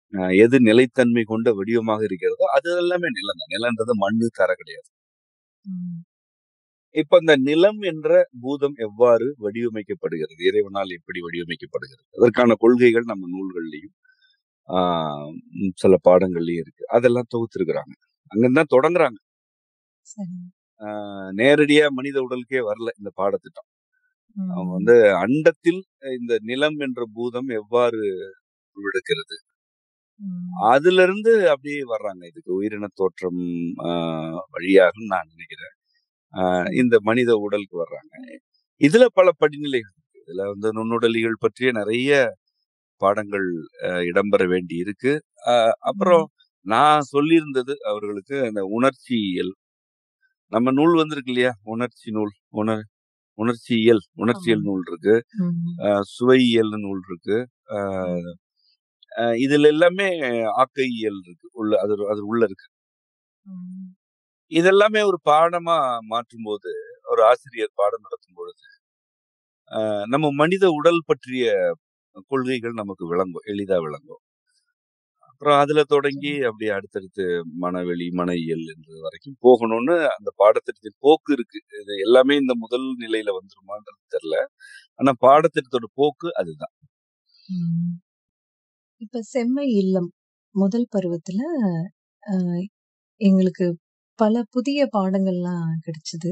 அஹ் எது நிலைத்தன்மை கொண்ட வடிவமாக இருக்கிறதோ அது எல்லாமே நிலம் தான் நிலன்றது மண்ணு தர கிடையாது ம். இப்ப இந்த நிலம் என்ற பூதம் எவ்வாறு வடிவமைக்கப்படுகிறது இறைவனால் எப்படி வடிவமைக்கப்படுகிறது அதற்கான கொள்கைகள் நம்ம நூல்கள்லயும் ஆஹ் உம் சில பாடங்கள்லயும் இருக்கு அதெல்லாம் தொகுத்திருக்கிறாங்க அங்கதான் தொடங்குறாங்க சரி ஆஹ் நேரடியா மனித உடலுக்கே வரல இந்த பாடத்திட்டம் அவங்க ம். வந்து அண்டத்தில் இந்த நிலம் என்ற பூதம் எவ்வாறு உருவெடுக்கிறது ம். அதுல இருந்து அப்படியே வர்றாங்க இதுக்கு உயிரின தோற்றம் ஆஹ் வழியாக நான் நினைக்கிறேன் ஆஹ் சரி இந்த மனித உடலுக்கு வர்றாங்க இதுல பல படிநிலைகள் இருக்கு. இதுல வந்து நுண்ணுடலிகள் பற்றிய நிறைய பாடங்கள் ஆஹ் இடம்பெற வேண்டி இருக்கு ஆஹ் அப்புறம் ம். நான் சொல்லியிருந்தது அவர்களுக்கு அந்த உணர்ச்சியியல் நம்ம நூல் வந்திருக்கு இல்லையா உணர்ச்சி நூல் உணர் உணர்ச்சியியல் உணர்ச்சியியல் ஆமாங்க நூல் இருக்கு ம். ஆஹ் சுவையியல் நூல் இருக்கு ஆஹ் ம். ஆஹ் இதுல எல்லாமே ஆக்கையியல் இருக்கு உள்ள அது அது உள்ள இருக்கு ம். இதெல்லாமே ஒரு பாடமா மாற்றும் போது ஒரு ஆசிரியர் பாடம் நடத்தும் பொழுது ஆஹ் நம்ம மனித உடல் பற்றிய கொள்கைகள் நமக்கு விளங்கும் எளிதா விளங்கும் அப்புறம் அதுல தொடங்கி சரி அப்படியே அடுத்தடுத்து மனவெளி மனையியல் என்று வரைக்கும் போகணும்னு அந்த பாடத்திட்டத்தின் போக்கு இருக்கு இது எல்லாமே இந்த முதல் நிலையில வந்துருமான்றது தெரியல ஆனா பாடத்திட்டத்தோட போக்கு அதுதான் ம். இப்ப செம்மை இல்லம் முதல் பருவத்துல அஹ், எங்களுக்கு பல புதிய பாடங்கள்லாம் கிடைச்சது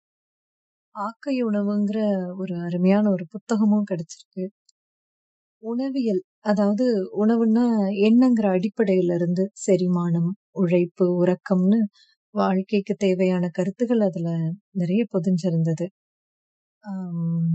ஆக்கை உணவுங்கிற ஒரு அருமையான ஒரு புத்தகமும் கிடைச்சிருக்கு உணவியல் அதாவது உணவுன்னா என்னங்கிற அடிப்படையில இருந்து செரிமானம் உழைப்பு உறக்கம்னு வாழ்க்கைக்கு தேவையான கருத்துக்கள் அதுல நிறைய பொதிஞ்சிருந்தது ஆம்,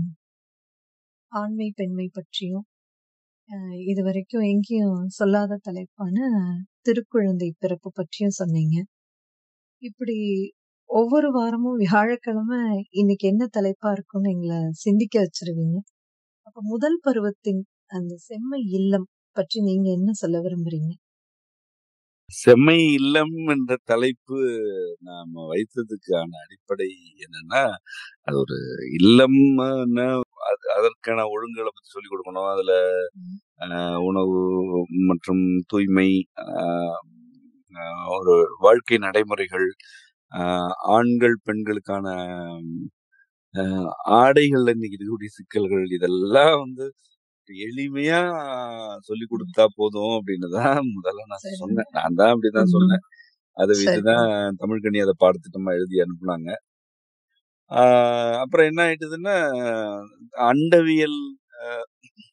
ஆண்மை பெண்மை பற்றியும் அஹ், இது வரைக்கும் எங்கேயும் சொல்லாத தலைப்பான திருக்குழந்தை பிறப்பு பற்றியும் சொன்னீங்க இப்படி ஒவ்வொரு வாரமும் வியாழக்கிழமை இன்னைக்கு என்ன தலைப்பா இருக்கும்னு எங்களை சிந்திக்க வச்சிருவீங்க அப்ப முதல் பருவத்தின் அந்த செம்மை இல்லம் பற்றி நீங்க என்ன சொல்ல விரும்புறீங்க செம்மை இல்லம் என்ற தலைப்பு நாம வைத்ததுக்கான அடிப்படை என்னன்னா அது ஒரு இல்லம்னா அது அதற்கான ஒழுங்குகளை பத்தி சொல்லிக் கொடுக்கணும் அதுல ம். ஆஹ், உணவு மற்றும் தூய்மை ஆஹ், ஆஹ், ஒரு வாழ்க்கை நடைமுறைகள் ஆஹ், ஆண்கள் பெண்களுக்கான ஆஹ், ஆடைகள்ல இன்னைக்கு இருக்கக்கூடிய சிக்கல்கள் இதெல்லாம் வந்து எளிமையா சொல்லி ம். கொடுத்தா போதும் அப்படின்னு தான் முதல்ல நான் சரி சொன்னேன் நான் தான் அப்படிதான் ம். சொன்னேன் அதை சரி வைத்துதான் தமிழ்கனி அதை பாடத்திட்டமா எழுதி அனுப்புனாங்க ஆஹ் அப்புறம் என்ன ஆயிட்டுதுன்னா அண்டவியல் ஆஹ்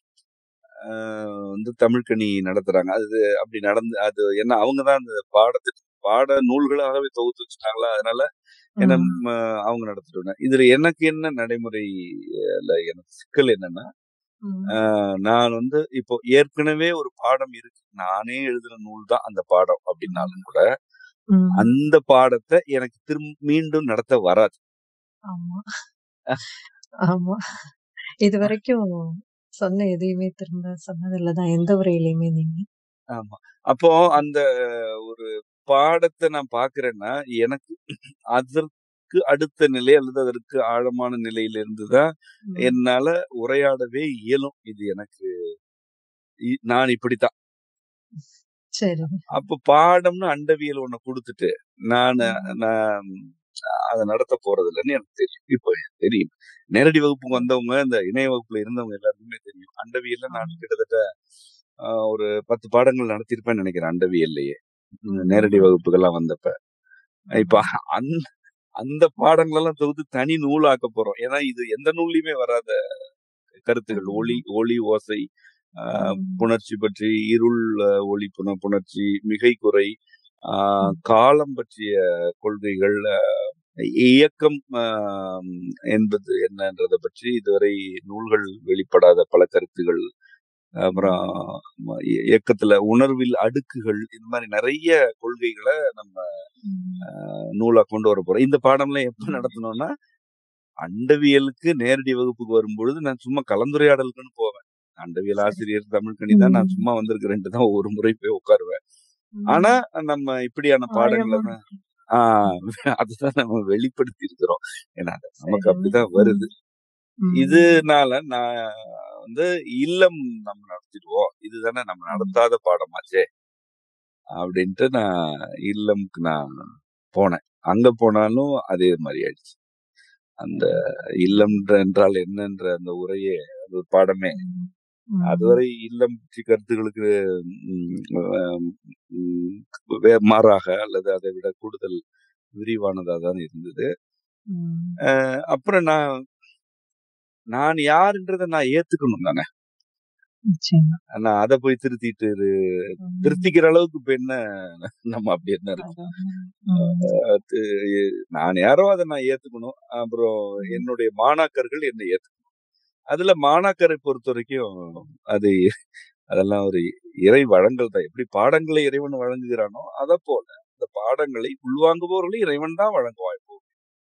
ஆஹ் வந்து தமிழ்கனி நடத்துறாங்க அது அப்படி நடந்து அது என்ன அவங்க தான் அந்த பாடத்திட்ட பாட நூல்களாகவே தொகுத்து வச்சுட்டாங்களா அதனால என்ன ம். ம, அவங்க நடத்திட்டு வந்தாங்க. இதுல எனக்கு என்ன நடைமுறை அஹ், எனக்கு சிக்கல் என்னன்னா ம். ஆஹ் நான் வந்து இப்போ ஏற்கனவே ஒரு பாடம் இருக்கு நானே எழுதின நூல் தான் அந்த பாடம் அப்படின்னாலும் கூட ம். அந்த பாடத்தை எனக்கு திரும்ப மீண்டும் நடத்த வராது ஆமா ஆமா இது வரைக்கும் சொன்ன எதையுமே திரும்ப சொன்னதில்லதான் எந்த உரையிலையுமே நீங்க ஆமா அப்போ அந்த ஒரு பாடத்தை நான் பாக்குறேன்னா எனக்கு அதற்கு அடுத்த நிலை அல்லது அதற்கு ஆழமான நிலையில இருந்துதான் ம். என்னால உரையாடவே இயலும் இது எனக்கு இ- நான் இப்படித்தான் சரி அப்ப பாடம்னு அண்டவியல் ஒண்ணு கொடுத்துட்டு நான் ம். நான் அதை நடத்த போறது இல்லைன்னு எனக்கு தெரியும் இப்போ தெரியும் நேரடி வகுப்புக்கு வந்தவங்க இந்த இணைய வகுப்புல இருந்தவங்க எல்லாருக்குமே தெரியும் அண்டவியல்ல நான் ஆமா. கிட்டத்தட்ட ஆஹ், ஒரு பத்து பாடங்கள் நடத்திருப்பேன்னு நினைக்கிறேன் அண்டவியல்லையே இந்த ம். நேரடி வகுப்புகள்லாம் வந்தப்ப இப்ப ம். அந்த அந்த பாடங்களெல்லாம் தொகுத்து தனி நூலாக்க போறோம் ஏன்னா இது எந்த நூல்லையுமே வராத கருத்துகள் ஒளி ஆமா. ஒளி ஓசை ஆஹ், ம். புணர்ச்சி பற்றி இருள் ஆஹ், ஒளி புண புணர்ச்சி மிகை குறை ஆஹ், ம். காலம் பற்றிய கொள்கைகள் ஆஹ், இயக்கம் ஆஹ், என்பது என்னன்றதை பற்றி இதுவரை நூல்கள் வெளிப்படாத பல கருத்துகள் அப்புறம் ம். ம- இய- இயக்கத்துல உணர்வில் அடுக்குகள் இந்த மாதிரி நிறைய கொள்கைகளை நம்ம ம். ஆஹ், நூலா கொண்டு வர போறோம் இந்த பாடம்லாம் எப்ப ம். நடத்தணும்னா அண்டவியலுக்கு நேரடி வகுப்புக்கு வரும்பொழுது நான் சும்மா கலந்துரையாடலுக்குன்னு போவேன் அண்டவியல் சரி ஆசிரியர் தமிழ்கணி தான் நான் ம். சும்மா வந்திருக்கிறேன்ட்டு தான் ஒரு முறை போய் உட்காருவேன் ஆனா ம். நம்ம இப்படியான பாடங்களை ஆழமா தான் இருக்கு. ஆஹ் ம். அதுதான் நம்ம வெளிப்படுத்தி இருக்கிறோம் ஏன்னா அது நமக்கு சரி அப்படிதான் ம். வருது ம். இதனால நான் வந்து இல்லம் நம்ம நடத்திடுவோம் இதுதானே நம்ம ம். நடத்தாத பாடமாச்சே அப்படின்ட்டு நான் இல்லம்க்கு நான் போனேன் அங்க போனாலும் அதே மாதிரி ஆயிடுச்சு அந்த இல்லம் என்றால் என்னன்ற அந்த உரையே அது ஒரு பாடமே ம். அதுவரை இல்லம் பற்றி கருத்துகளுக்கு ம், ஆம், ம், வே- மாறாக அல்லது அதை விட கூடுதல் விரிவானதா தான் இருந்தது ம். அஹ் அப்புறம் நான் நான் யாருன்றதை நான் ஏத்துக்கணும் தானே நிச்சயமா. நான் அதை போய் திருத்திட்டு இரு- ம். திருத்திக்கிற அளவுக்கு இப்ப என்ன நம்ம அப்படி என்ன இருக்கு ம். அது நான் யாரோ அதை நான் ஏத்துக்கணும் அப்புறம் என்னுடைய மாணாக்கர்கள் என்னை ஏத்துக்கணும் அதுல மாணாக்கரை பொறுத்த வரைக்கும் அது அதெல்லாம் ஒரு இறை வழங்கல் தான் எப்படி பாடங்களை இறைவன் வழங்குகிறானோ அத போல அந்த பாடங்களை உள்வாங்குபவர்களை இறைவன் தான் வழங்குவான் இப்போ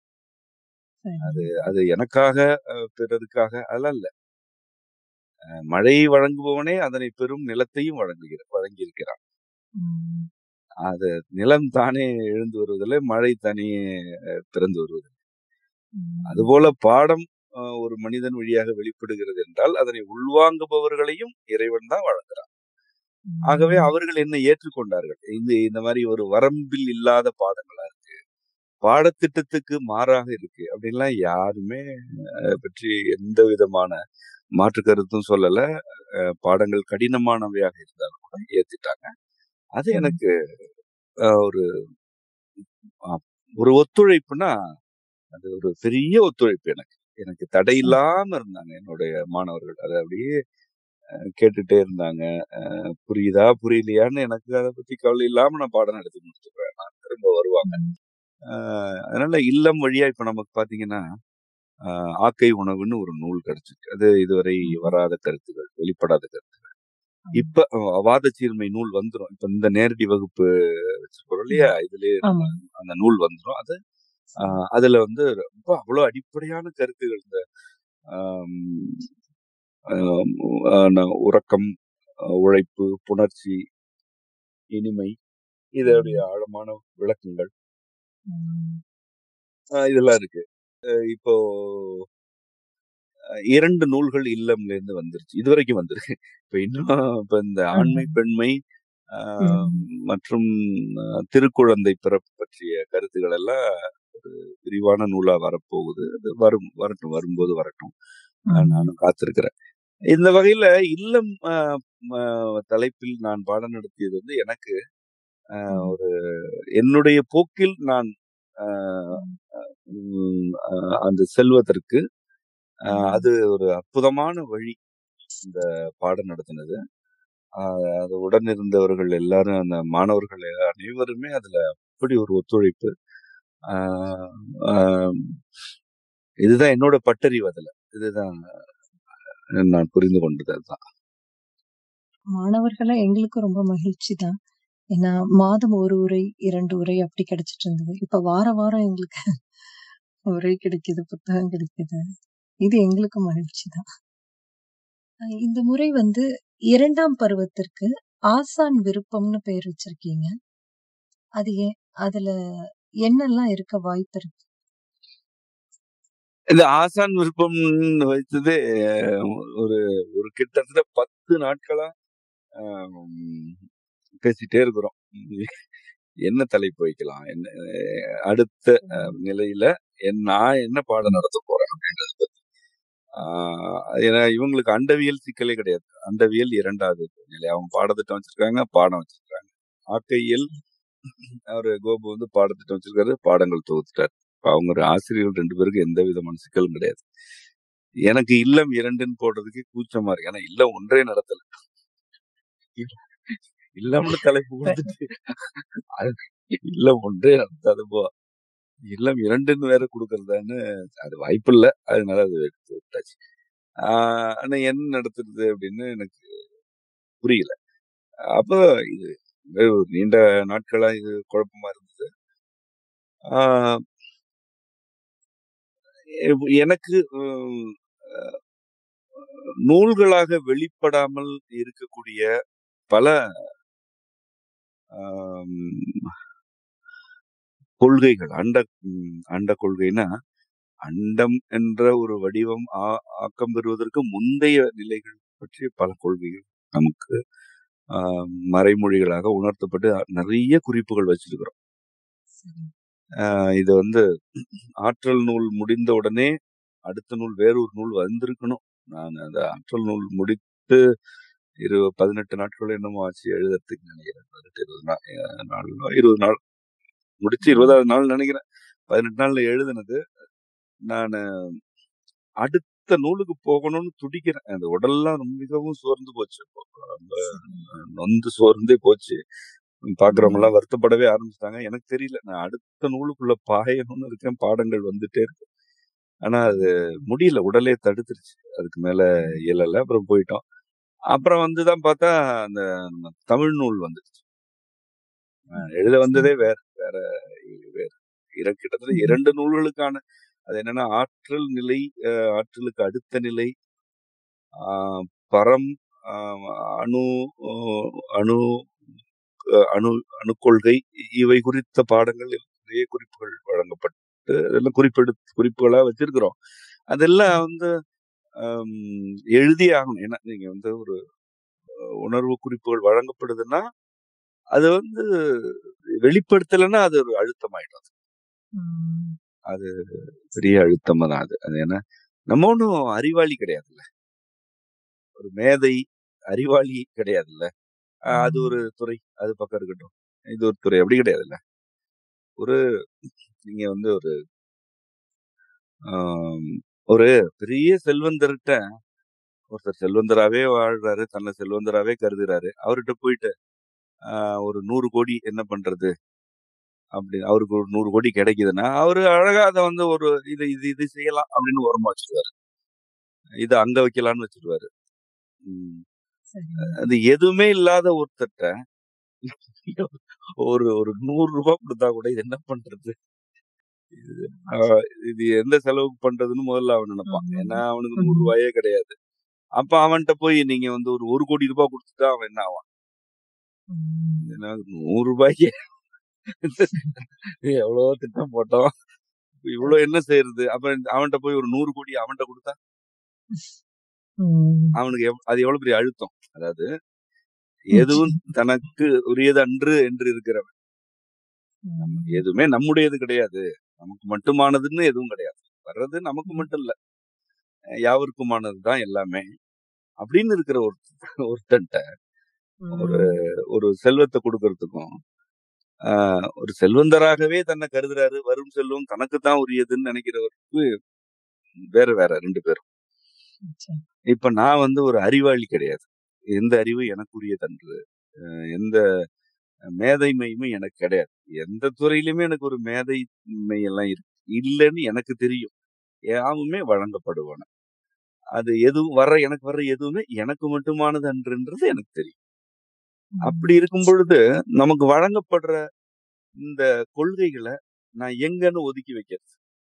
சரி. அது எனக்காக அஹ், பிறருக்காக அதெல்லாம் இல்ல அஹ், மழையை வழங்குபவனே அதனை பெரும் நிலத்தையும் வழங்குகிற வழங்கியிருக்கிறான் ம். அது நிலம் தானே எழுந்து வருவதில்லை மழை தனியே அஹ், பிறந்து வருவதில்லை ம். அதுபோல பாடம் அஹ், ஒரு மனிதன் வழியாக வெளிப்படுகிறது என்றால் அதனை உள்வாங்குபவர்களையும் இறைவன் தான் வழங்குறான் ஆகவே ம். அவர்கள் என்னை ஏற்றுக்கொண்டார்கள் இந்த இந்த மாதிரி ஒரு வரம்பில் இல்லாத பாடங்களா இருக்கு பாடத்திட்டத்துக்கு மாறாக இருக்கு அப்படின்லாம் யாருமே அஹ், பற்றி எந்த விதமான மாற்று கருத்தும் சொல்லல அஹ், பாடங்கள் கடினமானவையாக இருந்தாலும் கூட ஏத்துட்டாங்க அது ம். எனக்கு அஹ், ஒரு அஹ், ஒரு ஒத்துழைப்புனா அது ஒரு பெரிய ஒத்துழைப்பு எனக்கு எனக்கு தடை சரி. இல்லாம இருந்தாங்க என்னுடைய மாணவர்கள் அதை அப்படியே அஹ், கேட்டுட்டே இருந்தாங்க அஹ், புரியுதா புரியலையான்னு எனக்கு அதை பத்தி கவலை இல்லாம நான் பாடம் நடத்தி முடிச்சுடுவேன் நான் திரும்ப வருவாங்க ம். அஹ், அதனால இல்லம் வழியா இப்ப நமக்கு பாத்தீங்கன்னா அஹ், ஆக்கை உணவுன்னு ஒரு நூல் கிடைச்சிருக்கு அது இதுவரை ம். வராத கருத்துகள் வெளிப்படாத கருத்துகள் ஆமா. இப்ப அஹ், வாதச்சீர்மை நூல் வந்துரும் இப்ப இந்த நேரடி வகுப்பு வச்சிருக்கோம் இல்லையா ம். இதுலயே நம்ம ஆமா. அந்த நூல் வந்துரும் அது சரி. ஆஹ் அதுல வந்து ரொம்ப அவ்வளவு அடிப்படையான கருத்துகள் இந்த ஆம், ஆம், ஆஹ் உறக்கம் ஆஹ் உழைப்பு புணர்ச்சி இனிமை இதோடைய ம். ஆழமான விளக்கங்கள் ம். ஆஹ் இதெல்லாம் இருக்கு அஹ் இப்போ அஹ் இரண்டு நூல்கள் இல்லம்ல இருந்து வந்துருச்சு இதுவரைக்கும் வந்திருக்கு இப்ப இன்னும் இப்ப இந்த ஆண்மை ம். பெண்மை ஆஹ் ம். மற்றும் ஆஹ் திருக்குழந்தை பிறப்பு பற்றிய கருத்துக்கள் எல்லாம் ஒரு விரிவான நூலா வரப்போகுது அது வரும் வரட்டும் வரும்போது வரட்டும் ஆஹ் ம். நானும் காத்திருக்கிறேன் இந்த வகையில இல்லம் ஆஹ் ஆஹ் தலைப்பில் நான் பாடம் நடத்தியது வந்து எனக்கு ஆஹ் ம். ஒரு என்னுடைய போக்கில் நான் ஆஹ் ம். உம் ஆஹ் அந்த செல்வதற்கு ஆஹ் ம். அது ஒரு அற்புதமான வழி இந்த பாடம் நடத்தினது ஆஹ் அது உடன் இருந்தவர்கள் எல்லாரும் அந்த மாணவர்கள் அனைவருமே அதுல அப்படி ஒரு ஒத்துழைப்பு ஆஹ் ஆஹ் இதுதான் என்னோட பட்டறிவு அதுல இதுதான் நான் புரிந்து கொண்டது அதுதான் மாணவர்களா எங்களுக்கும் ரொம்ப மகிழ்ச்சி தான். ஏன்னா மாதம் ஒரு உரை, 2 உரை அப்படி கிடைச்சிட்டு இருந்தது. இப்ப வார வாரம் எங்களுக்கு உரை கிடைக்குது, புத்தகம் கிடைக்குது. இது எங்களுக்கும் மகிழ்ச்சி தான். அ இந்த முறை வந்து 2ஆம் பருவத்திற்கு ஆசான் விருப்பம்னு பெயர் வச்சிருக்கீங்க. அது ஏன்? அதுல என்னெல்லாம் இருக்க வாய்ப்பு இருக்கு? இந்த ஆசான் விருப்பம் வைத்தது ஒரு ஒரு கிட்டத்தட்ட பத்து நாட்களா ஆம், பேசிட்டே இருக்கிறோம் என்ன தலைப்பு வைக்கலாம் என்ன அஹ், அடுத்த அஹ், நிலையில என் நான் என்ன பாடம் நடத்த போறேன் அப்படின்றத பத்தி ஆஹ், ஏன்னா இவங்களுக்கு அண்டவியல் சிக்கலே கிடையாது அண்டவியல் இரண்டாவது நிலை அவங்க பாடத்திட்டம் வச்சிருக்காங்க பாடம் வச்சிருக்காங்க ஆக்கையில் அவரு கோபு வந்து பாடத்திட்டம் வச்சிருக்காரு பாடங்கள் தொகுத்துட்டாரு இப்ப அவங்க ஒரு ஆசிரியர்கள் ரெண்டு பேருக்கு எந்த விதமான சிக்கலும் கிடையாது எனக்கு இல்லம் இரண்டுன்னு போடுறதுக்கு கூச்சமா இருக்கு ஏன்னா இல்லம் ஒன்றே நடத்தல இல்லம்னு தலைப்பு கொடுத்துட்டு அது இல்லம் ஒன்றே நடத்தாது போ இல்லம் இரண்டுன்னு வேற கொடுக்கறதான்னு அது வாய்ப்பு இல்ல அதனால அது எடுத்து விட்டாச்சு ஆஹ் ஆனா என்ன நடத்துறது அப்படின்னு எனக்கு புரியல அப்போ இது ஒரு நீண்ட நாட்களா இது குழப்பமா இருந்தது ஆஹ் எ- எனக்கு உம், அஹ், நூல்களாக வெளிப்படாமல் இருக்கக்கூடிய பல ஆம், கொள்கைகள் அண்ட உம், அண்ட கொள்கைனா அண்டம் என்ற ஒரு வடிவம் ஆ- ஆக்கம் பெறுவதற்கு முந்தைய நிலைகள் பற்றிய பல கொள்கைகள் நமக்கு ஆஹ் மறைமொழிகளாக உணர்த்தப்பட்டு நிறைய குறிப்புகள் வச்சிருக்கிறோம் சரி ஆஹ் இது வந்து ஆற்றல் நூல் முடிந்த உடனே அடுத்த நூல் வேறொரு நூல் வந்திருக்கணும் நான் அந்த ஆற்றல் நூல் முடித்து இரு பதினெட்டு நாட்கள் என்னமோ ஆச்சு எழுதுறதுக்கு நினைக்கிறேன் பதினெட்டு இருபது நாள் அஹ் நாள் இருபது நாள் முடிச்சு இருபதாவது நாள் நினைக்கிறேன் பதினெட்டு நாள்ல எழுதுனது நான் அடுத்த நூலுக்கு போகணும்னு துடிக்கிறேன் அந்த உடல்லாம் ரொம்ப மிகவும் சோர்ந்து போச்சு இப்போ. ரொம்ப சரி நொந்து சோர்ந்தே போச்சு பாக்குறவங்க எல்லாம் வருத்தப்படவே ஆரம்பிச்சிட்டாங்க எனக்கு தெரியல நான் அடுத்த நூலுக்குள்ள பாயணும்னு இருக்கேன் பாடங்கள் வந்துட்டே இருக்கு ஆனா அது முடியல உடலே தடுத்துருச்சு அதுக்கு மேல இயலல அப்புறம் போயிட்டோம் அப்புறம் வந்துதான் பார்த்தா அந்த நம்ம தமிழ் நூல் வந்துருச்சு நான் எழுத வந்ததே வேற வேற வேற இர- கிட்டத்தட்ட ம். இரண்டு நூல்களுக்கான அது என்னன்னா ஆற்றல் நிலை அஹ், ஆற்றலுக்கு அடுத்த நிலை ஆஹ், பரம் ஆஹ், அணு ஆஹ், அணு அஹ், அணு அணுக்கொள்கை இவை குறித்த பாடங்கள் நிறைய குறிப்புகள் வழங்கப்பட்டு அதெல்லாம் குறிப்பெடு குறிப்புகளா வச்சிருக்கிறோம் அதெல்லாம் வந்து ஆம், எழுதியே ஆகணும் ஏன்னா நீங்க வந்து ஒரு உணர்வு குறிப்புகள் வழங்கப்படுதுன்னா அது வந்து வெளிப்படுத்தலைன்னா அது ஒரு அழுத்தமாயிடும் அது. ம். அது பெரிய அழுத்தமா தான் அது அது ஏன்னா நம்ம ஒன்றும் அறிவாளி கிடையாதுல்ல ஒரு மேதை அறிவாளி கிடையாதுல்ல ஆஹ் அது ஒரு துறை அது பக்கம் இருக்கட்டும் இது ஒரு துறை அப்படி கிடையாதுல்ல ஒரு நீங்க வந்து ஒரு ஆம், ஒரு பெரிய செல்வந்தர்கிட்ட ஒருத்தர் செல்வந்தராவே வாழ்றாரு தன்னை செல்வந்தராவே கருதுறாரு அவர்கிட்ட போயிட்டு ஆஹ், ஒரு நூறு கோடி என்ன பண்றது அப்படி அவருக்கு ஒரு நூறு கோடி கிடைக்குதுன்னா அவரு அழகா அதை வந்து ஒரு இது இது இது செய்யலாம் அப்படின்னு ஓரமா வச்சிருவாரு இது அங்க வைக்கலாம்னு வச்சிருவாரு உம், சரி அது எதுவுமே இல்லாத ஒருத்தர்ட்ட ஒரு ஒரு நூறு ரூபாய் கொடுத்தா கூட இது என்ன பண்றது இது ஆஹ், இது எந்த செலவுக்கு பண்றதுன்னு முதல்ல அவன் நினைப்பான் ம். ஏன்னா அவனுக்கு நூறு ம். ரூபாயே கிடையாது அப்ப அவன்கிட்ட போய் நீங்க வந்து ஒரு ஒரு கோடி ரூபாய் கொடுத்துட்டா அவன் என்ன ஆவான் ம். ஏன்னா நூறு ரூபாய்க்கு எவ்வளவோ திட்டம் போட்டோம் இவ்வளவு என்ன செய்யறது அப்ப அவன்கிட்ட போய் ஒரு நூறு கோடி அவன்கிட்ட கொடுத்தா ம். அவனுக்கு எவ்- அது எவ்வளவு பெரிய அழுத்தம் அதாவது நிச்சயம். எதுவும் தனக்கு உரியது அன்று என்று இருக்கிறவன் ம். எதுவுமே நம்முடையது கிடையாது நமக்கு மட்டுமானதுன்னு எதுவும் கிடையாது வர்றது நமக்கு மட்டும் இல்ல யாவருக்குமானது தான் எல்லாமே அப்படின்னு இருக்கிற ஒரு ஒருத்தன்ட்ட ஒரு ம். ஒரு செல்வத்தை கொடுக்கறதுக்கும் ஆஹ், ஒரு செல்வந்தராகவே தன்னை கருதுறாரு வரும் செல்வம் தனக்கு தான் உரியதுன்னு நினைக்கிறவருக்கு வேற வேற ரெண்டு பேரும் நிச்சயம். இப்ப நான் வந்து ஒரு அறிவாளி கிடையாது எந்த அறிவு எனக்குரியதன்று அஹ், எந்த மேதைமையுமே எனக்கு கிடையாது எந்த துறையிலுமே எனக்கு ஒரு மேதைமை எல்லாம் இருக்கு இல்லைன்னு எனக்கு தெரியும் யாவுமே வழங்கப்படுவன அது எதுவும் வர்ற எனக்கு வர்ற எதுவுமே எனக்கு மட்டுமானது அன்றுன்றது எனக்கு தெரியும் அப்படி இருக்கும் பொழுது நமக்கு வழங்கப்படுற இந்த கொள்கைகளை நான் எங்கன்னு ஒதுக்கி வைக்கிறது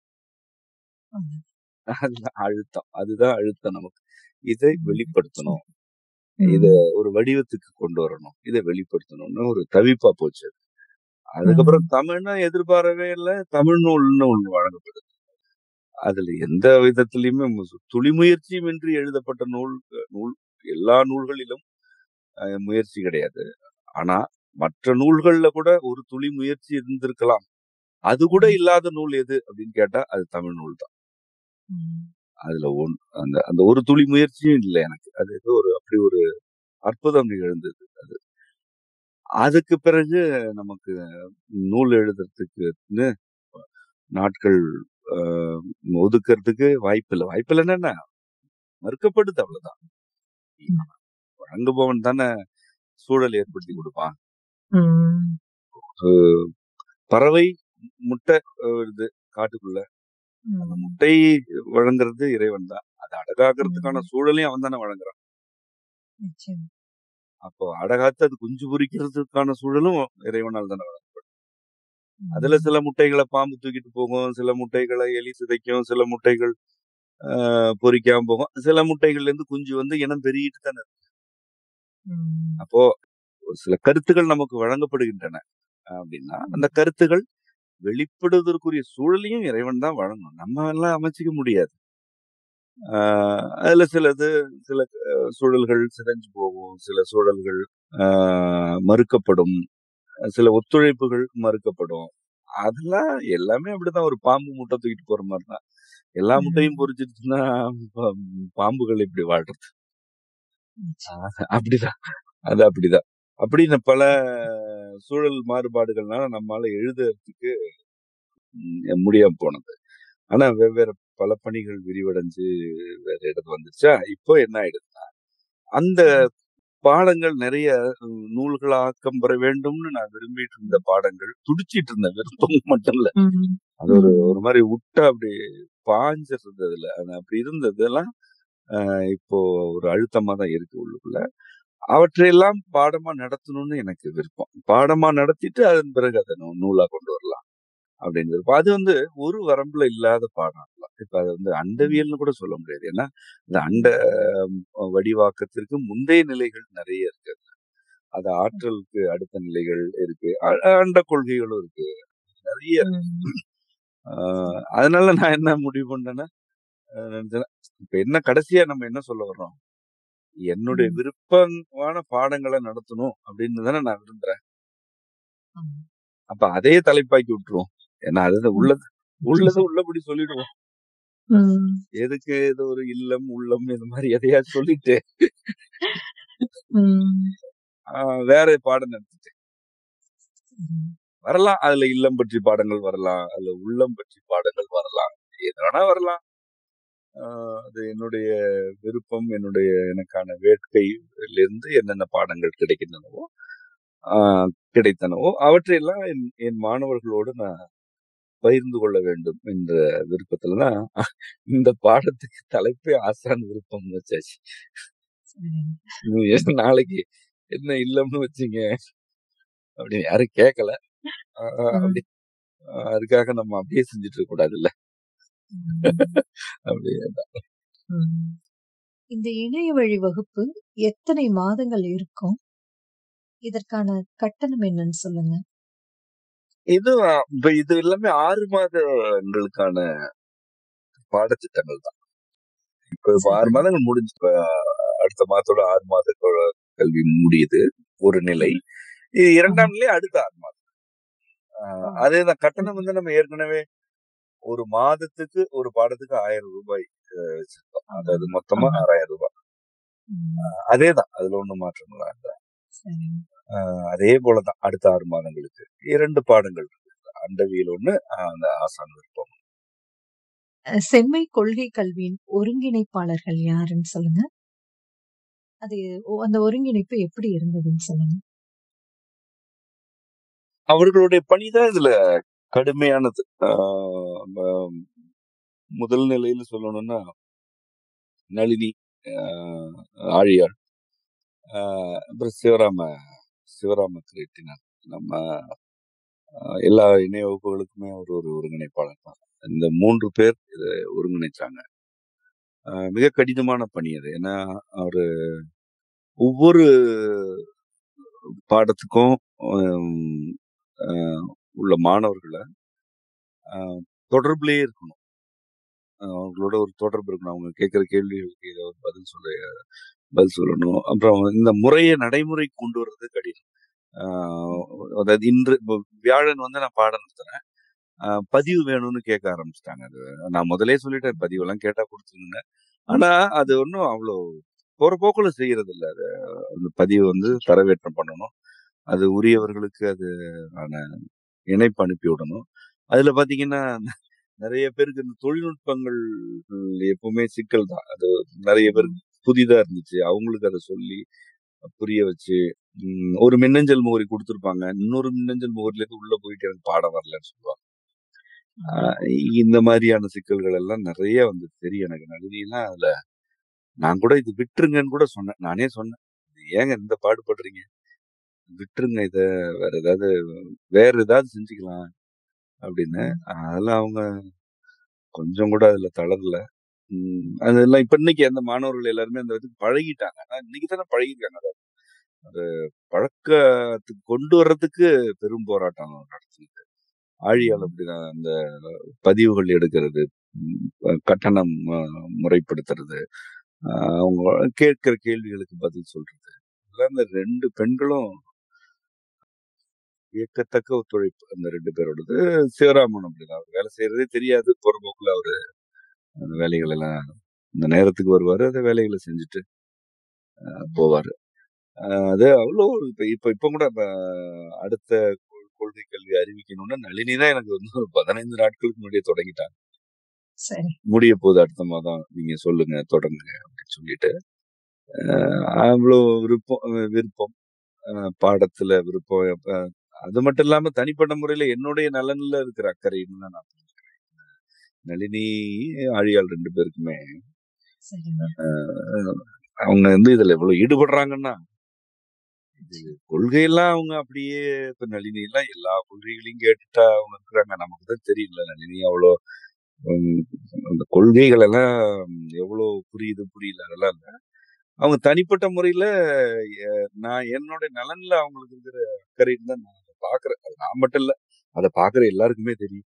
ம். அதுதான் அழுத்தம் அதுதான் அழுத்தம் நமக்கு இதை ம். வெளிப்படுத்தணும் ம். இத ஒரு வடிவத்துக்கு கொண்டு வரணும் இதை வெளிப்படுத்தணும்னு ஒரு தவிப்பா போச்சு அது. அதுக்கப்புறம் தமிழ்னா எதிர்பாரவே இல்லை தமிழ் நூல்னு ஒண்ணு வழங்கப்படுது அதுல எந்த விதத்திலயுமே மு- துளி முயற்சியும் இன்றி எழுதப்பட்ட நூல் நூல் எல்லா நூல்களிலும் அஹ், முயற்சி கிடையாது ஆனா மற்ற நூல்கள்ல கூட ஒரு துளி முயற்சி இருந்திருக்கலாம் அது கூட ம். இல்லாத நூல் எது அப்படின்னு கேட்டா அது தமிழ் நூல் தான் ம். அதுல ஒன் அந்த அந்த ஒரு துளி முயற்சியும் இல்லை எனக்கு அது ஏதோ ஒரு அப்படி ஒரு அற்புதம் நிகழ்ந்தது அது அதுக்கு பிறகு நமக்கு நூல் எழுதுறதுக்கு நாட்கள் ஆஹ், ஒதுக்குறதுக்கு வாய்ப்பு இல்லை வாய்ப்பு இல்லைன்னா என்ன? மறுக்கப்படுது அவ்வளவுதான் ம். வழங்குபவன் தானே சூழல் ஏற்படுத்தி கொடுப்பான் ம். ஒரு பறவை முட்டை அஹ், வருது காட்டுக்குள்ள அந்த ம். முட்டை வழங்குறது இறைவன் தான் அதை அடகாக்கிறதுக்கான ம். சூழலையும் அவன் தானே வழங்குறான் நிச்சயம். அப்போ அடகாத்து அது குஞ்சு பொரிக்கிறதுக்கான சூழலும் இறைவனால் தானே வழங்கும் அதுல ம். சில முட்டைகளை பாம்பு தூக்கிட்டு போகும் சில முட்டைகளை எலி சிதைக்கும் சில முட்டைகள் ஆஹ், பொரிக்காம போகும் சில முட்டைகள்ல இருந்து குஞ்சு வந்து இனம் பெருகிட்டு தானே இருக்கு. ம். அப்போ ஒரு சில கருத்துக்கள் நமக்கு வழங்கப்படுகின்றன அப்படின்னா அந்த கருத்துகள் வெளிப்படுவதற்குரிய சூழலையும் இறைவன் தான் வழங்கணும் நம்ம எல்லாம் அமைச்சிக்க முடியாது ஆஹ் அதுல சிலது சில அஹ், சூழல்கள் சிதைஞ்சு போகும் சில சூழல்கள் ஆஹ் மறுக்கப்படும் சில ஒத்துழைப்புகள் மறுக்கப்படும் அதெல்லாம் எல்லாமே அப்படிதான் ஒரு பாம்பு முட்டை தூக்கிட்டு போற மாதிரி தான் எல்லா முட்டையும் பொறிச்சிருச்சுன்னா பா- பாம்புகள் இப்படி வாழ்றது நிச்சயம். ஆஹ் அப்படிதான் அது அப்படிதான் அப்படின்னு பல சூழல் மாறுபாடுகள்னால நம்மால எழுதுறதுக்கு ம், முடியாம போனது ஆனா வெவ்வேறு பல பணிகள் விரிவடைஞ்சு வேற இடத்துல வந்துச்சா இப்போ என்ன ஆயிடுதுன்னா அந்த பாடங்கள் நிறைய ம், நூல்களாக்கம் பெற வேண்டும்னு நான் விரும்பிட்டு இருந்த பாடங்கள் துடிச்சிட்டு இருந்த விருப்பம் மட்டும் இல்ல ம். அது ஒரு ம். ஒரு மாதிரி விட்டா அப்படி பாஞ்சிருந்தது அதுல அது அப்படி இருந்ததெல்லாம் ஆஹ் இப்போ ஒரு அழுத்தமா தான் இருக்கு உள்ளுக்குள்ள அவற்றையெல்லாம் பாடமா நடத்தணும்னு எனக்கு விருப்பம் பாடமா நடத்திட்டு அதன் பிறகு அதை நூ- நூலா கொண்டு வரலாம் அப்படின்னு விருப்பம் அது வந்து ஒரு வரம்புல இல்லாத பாடம் இல்ல. இப்ப அது வந்து அண்டவியல்னு கூட சொல்ல முடியாது ஏன்னா இந்த அண்ட ஆஹ், வடிவாக்கத்திற்கு முந்தைய நிலைகள் நிறைய இருக்கு அது ஆற்றலுக்கு அடுத்த நிலைகள் இருக்கு அ- அண்ட கொள்கைகளும் இருக்கு நிறைய ம். ஆஹ் அதனால நான் என்ன முடிவு பண்ணேன்னா ஆஹ் நினைச்சேன்னா, இப்ப என்ன கடைசியா நம்ம என்ன சொல்ல வர்றோம் என்னுடைய ம். விருப்பமான பாடங்களை நடத்தணும் அப்படின்னு தானே நான் விரும்புறேன் ஆமா. அப்ப அதே தலைப்பாக்கி விட்டுருவோம் ஏன்னா அது ம். உள்ளது உள்ளது உள்ளபடி சொல்லிடுவோம் ம். எதுக்கு இது ஒரு இல்லம் உள்ளம் இந்த மாதிரி எதையாவது சொல்லிட்டு ம். ஆஹ் வேற பாடம் நடத்திட்டு ம். வரலாம் அதுல இல்லம் பற்றி பாடங்கள் வரலாம் அதுல உள்ளம் பற்றி பாடங்கள் வரலாம் எது வேணா வரலாம் ஆஹ் அது என்னுடைய விருப்பம் என்னுடைய எனக்கான வேட்கையில இருந்து என்னென்ன பாடங்கள் கிடைக்கின்றனவோ ஆஹ் கிடைத்தனவோ அவற்றையெல்லாம் என் என் மாணவர்களோடு நான் பகிர்ந்து கொள்ள வேண்டும் என்ற விருப்பத்துலதான் இந்த பாடத்துக்கு தலைப்பே ஆசான் விருப்பம்னு வச்சாச்சு சரிங்க. நீ ஏன் நாளைக்கு என்ன இல்லம்னு வச்சீங்க அப்படின்னு யாரும் கேட்கல ஆஹ் ம். அப்படி ஆஹ் அதுக்காக நம்ம அப்படியே செஞ்சுட்டு இருக்க கூடாதுல்ல ம். அப்படி ம். இந்த இணைய வழி வகுப்பு எத்தனை மாதங்கள் இருக்கும் இதற்கான கட்டணம் என்னன்னு சொல்லுங்க இது ஆஹ் இப்ப இது எல்லாமே ஆறு மாதங்களுக்கான பாடத்திட்டங்கள் தான் இப்ப இப்ப ஆறு சரி மாதங்கள் முடிஞ்சு இப்ப அடுத்த மாதத்தோட ஆறு மாத கொ- கல்வி முடியுது ஒரு நிலை இது ஆமா. இரண்டாம் நிலை அடுத்த ஆறு மாதம் ஆஹ் ஓ. அதேதான் கட்டணம் வந்து நம்ம ஏற்கனவே ஒரு மாதத்துக்கு ஒரு பாடத்துக்கு ஆயிரம் ரூபாய் அஹ், வச்சிருக்கோம் ஆமா. அதாவது மொத்தமா ஆமா. ஆறாயிரம் ரூபாய் ம். அதேதான் அதுல ஒண்ணும் மாற்றம் இல்லை சரிங்க. ஆஹ் அதே போலதான் அடுத்த ஆறு மாதங்களுக்கு இரண்டு பாடங்கள் இருக்கு அண்டவியல் ஒண்ணு ஆஹ் அந்த ஆசான் விருப்பம் அஹ் செம்மை கொள்கை கல்வியின் ஒருங்கிணைப்பாளர்கள் யாருன்னு சொல்லுங்க அது ஒ- அந்த ஒருங்கிணைப்பு எப்படி இருந்ததுன்னு சொல்லுங்க அவர்களுடைய பணிதான் இதுல கடுமையானது ஆஹ் ம- முதல் நிலையில சொல்லணும்னா நளினி ஆஹ் ஆழியாள் ஆஹ் அப்புறம் சிவராம சிவராம கிருட்டினார் நம்ம ஆஹ் எல்லா இணைய வகுப்புகளுக்குமே ஒரு ஒரு ஒருங்கிணைப்பாளர் தான் இந்த மூன்று பேர் இதை ஒருங்கிணைச்சாங்க ஆஹ் மிக கடினமான பணி அது ஏன்னா அவரு ஒவ்வொரு பாடத்துக்கும் ஆஹ் ஆஹ் உள்ள மாணவர்களை ஆஹ் தொடர்புலயே இருக்கணும் ஆஹ் அவங்களோட ஒரு தொடர்பு இருக்கணும் அவங்க கேட்கிற கேள்விகளுக்கு ஏதாவது பதில் சொல்ல பதில் சொல்லணும் அப்புறம் இந்த முறையை நடைமுறை கொண்டு வர்றது கடினம் ஆஹ் அதாவது இன்று இப்போ வியாழன் வந்து நான் பாடம் நடத்துறேன் ஆஹ் பதிவு வேணும்னு கேட்க ஆரம்பிச்சிட்டாங்க அது நான் முதலே சொல்லிட்டேன் பதிவெல்லாம் கேட்டா கொடுத்துருங்க ஆனா அது ஒன்றும் அவ்வளோ போற போக்குல செய்யறது இல்ல அது அந்த பதிவு வந்து தரவேற்றம் பண்ணணும் அது உரியவர்களுக்கு அது ஆன இணைப்பு அனுப்பி விடணும் அதுல பாத்தீங்கன்னா நிறைய பேருக்கு இந்த தொழில்நுட்பங்கள் எப்பவுமே சிக்கல் தான் அது நிறைய பேருக்கு புதிதா இருந்துச்சு அவங்களுக்கு அதை சொல்லி புரிய வச்சு உம், ஒரு மின்னஞ்சல் முகவரி கொடுத்துருப்பாங்க இன்னொரு மின்னஞ்சல் முகவரில இருந்து உள்ள போயிட்டு எனக்கு பாடம் வரலன்னு சொல்லுவாங்க ஆஹ் இந்த மாதிரியான சிக்கல்கள் எல்லாம் நிறைய வந்து தெரியும் எனக்கு நடுவிலாம் அதுல நான் கூட இது விட்டுருங்கன்னு கூட சொன்னேன் நானே சொன்னேன் இது ஏங்க இந்த பாடுபடுறீங்க விட்டுருங்க இத வேற ஏதாவது வேற ஏதாவது செஞ்சுக்கலாம் அப்படின்னு அதெல்லாம் அவங்க கொஞ்சம் கூட அதுல தளரல உம் அதெல்லாம் இப்ப இன்னைக்கு அந்த மாணவர்கள் எல்லாருமே அந்த இதுக்கு பழகிட்டாங்க ஆனா இன்னைக்கு தானே பழகிருக்காங்க அதை அது பழக்கத்துக்கு கொண்டு வர்றதுக்கு பெரும் போராட்டம் நடத்துது ஆழியால் அப்படிதான் அந்த பதிவுகள் எடுக்கிறது உம் கட்டணம் அஹ், முறைப்படுத்துறது ஆஹ் அவங்க கேட்கிற கேள்விகளுக்கு பதில் சொல்றது அதுல அந்த ரெண்டு பெண்களும் வியக்கத்தக்க ஒத்துழைப்பு அந்த ரெண்டு பேரோடது சிவராமன் அப்படிதான் அவர் வேலை செய்யறதே தெரியாது போற போக்குல அவரு அந்த வேலைகள் எல்லாம் இந்த நேரத்துக்கு வருவாரு அந்த வேலைகளை செஞ்சுட்டு அஹ், போவாரு அஹ், அது அவ்வளோ இப்ப இப்ப இப்ப கூட இப்ப அடுத்த கொள்- கொள்கை கல்வி அறிவிக்கணும்னா நளினி தான் எனக்கு வந்து ஒரு பதினைந்து நாட்களுக்கு முன்னாடியே தொடங்கிட்டாங்க சரி முடிய போகுது அடுத்த மாதம் நீங்க சொல்லுங்க தொடங்குங்க அப்படின்னு சொல்லிட்டு அஹ், அவ்வளோ விருப்பம் அஹ், விருப்பம் அஹ், பாடத்துல விருப்பம் அப்ப அது மட்டும் இல்லாம தனிப்பட்ட முறையில என்னுடைய நலன்ல இருக்கிற அக்கறைன்னு தான் நான் புரிஞ்சுக்கிறேன். நளினி ஆழியாள் ரெண்டு பேருக்குமே சரிங்க அஹ், அவங்க வந்து இதுல எவ்வளவு ஈடுபடுறாங்கன்னா இது கொள்கையெல்லாம் அவங்க அப்படியே இப்ப நளினி எல்லாம் எல்லா கொள்கைகளையும் கேட்டுட்டா அவங்க இருக்கிறாங்க நமக்கு தான் தெரியல நளினி அவ்வளோ உம், அந்த கொள்கைகள் எல்லாம் எவ்வளவு புரியுது புரியல அதெல்லாம் இல்ல அவங்க தனிப்பட்ட முறையில அஹ், நான் என்னோட நலன்ல அவங்களுக்கு இருக்கிற அக்கறைன்னு தான் நான் அதை பாக்குறேன் அது நான் மட்டும் இல்ல அதை பாக்குற எல்லாருக்குமே தெரியும்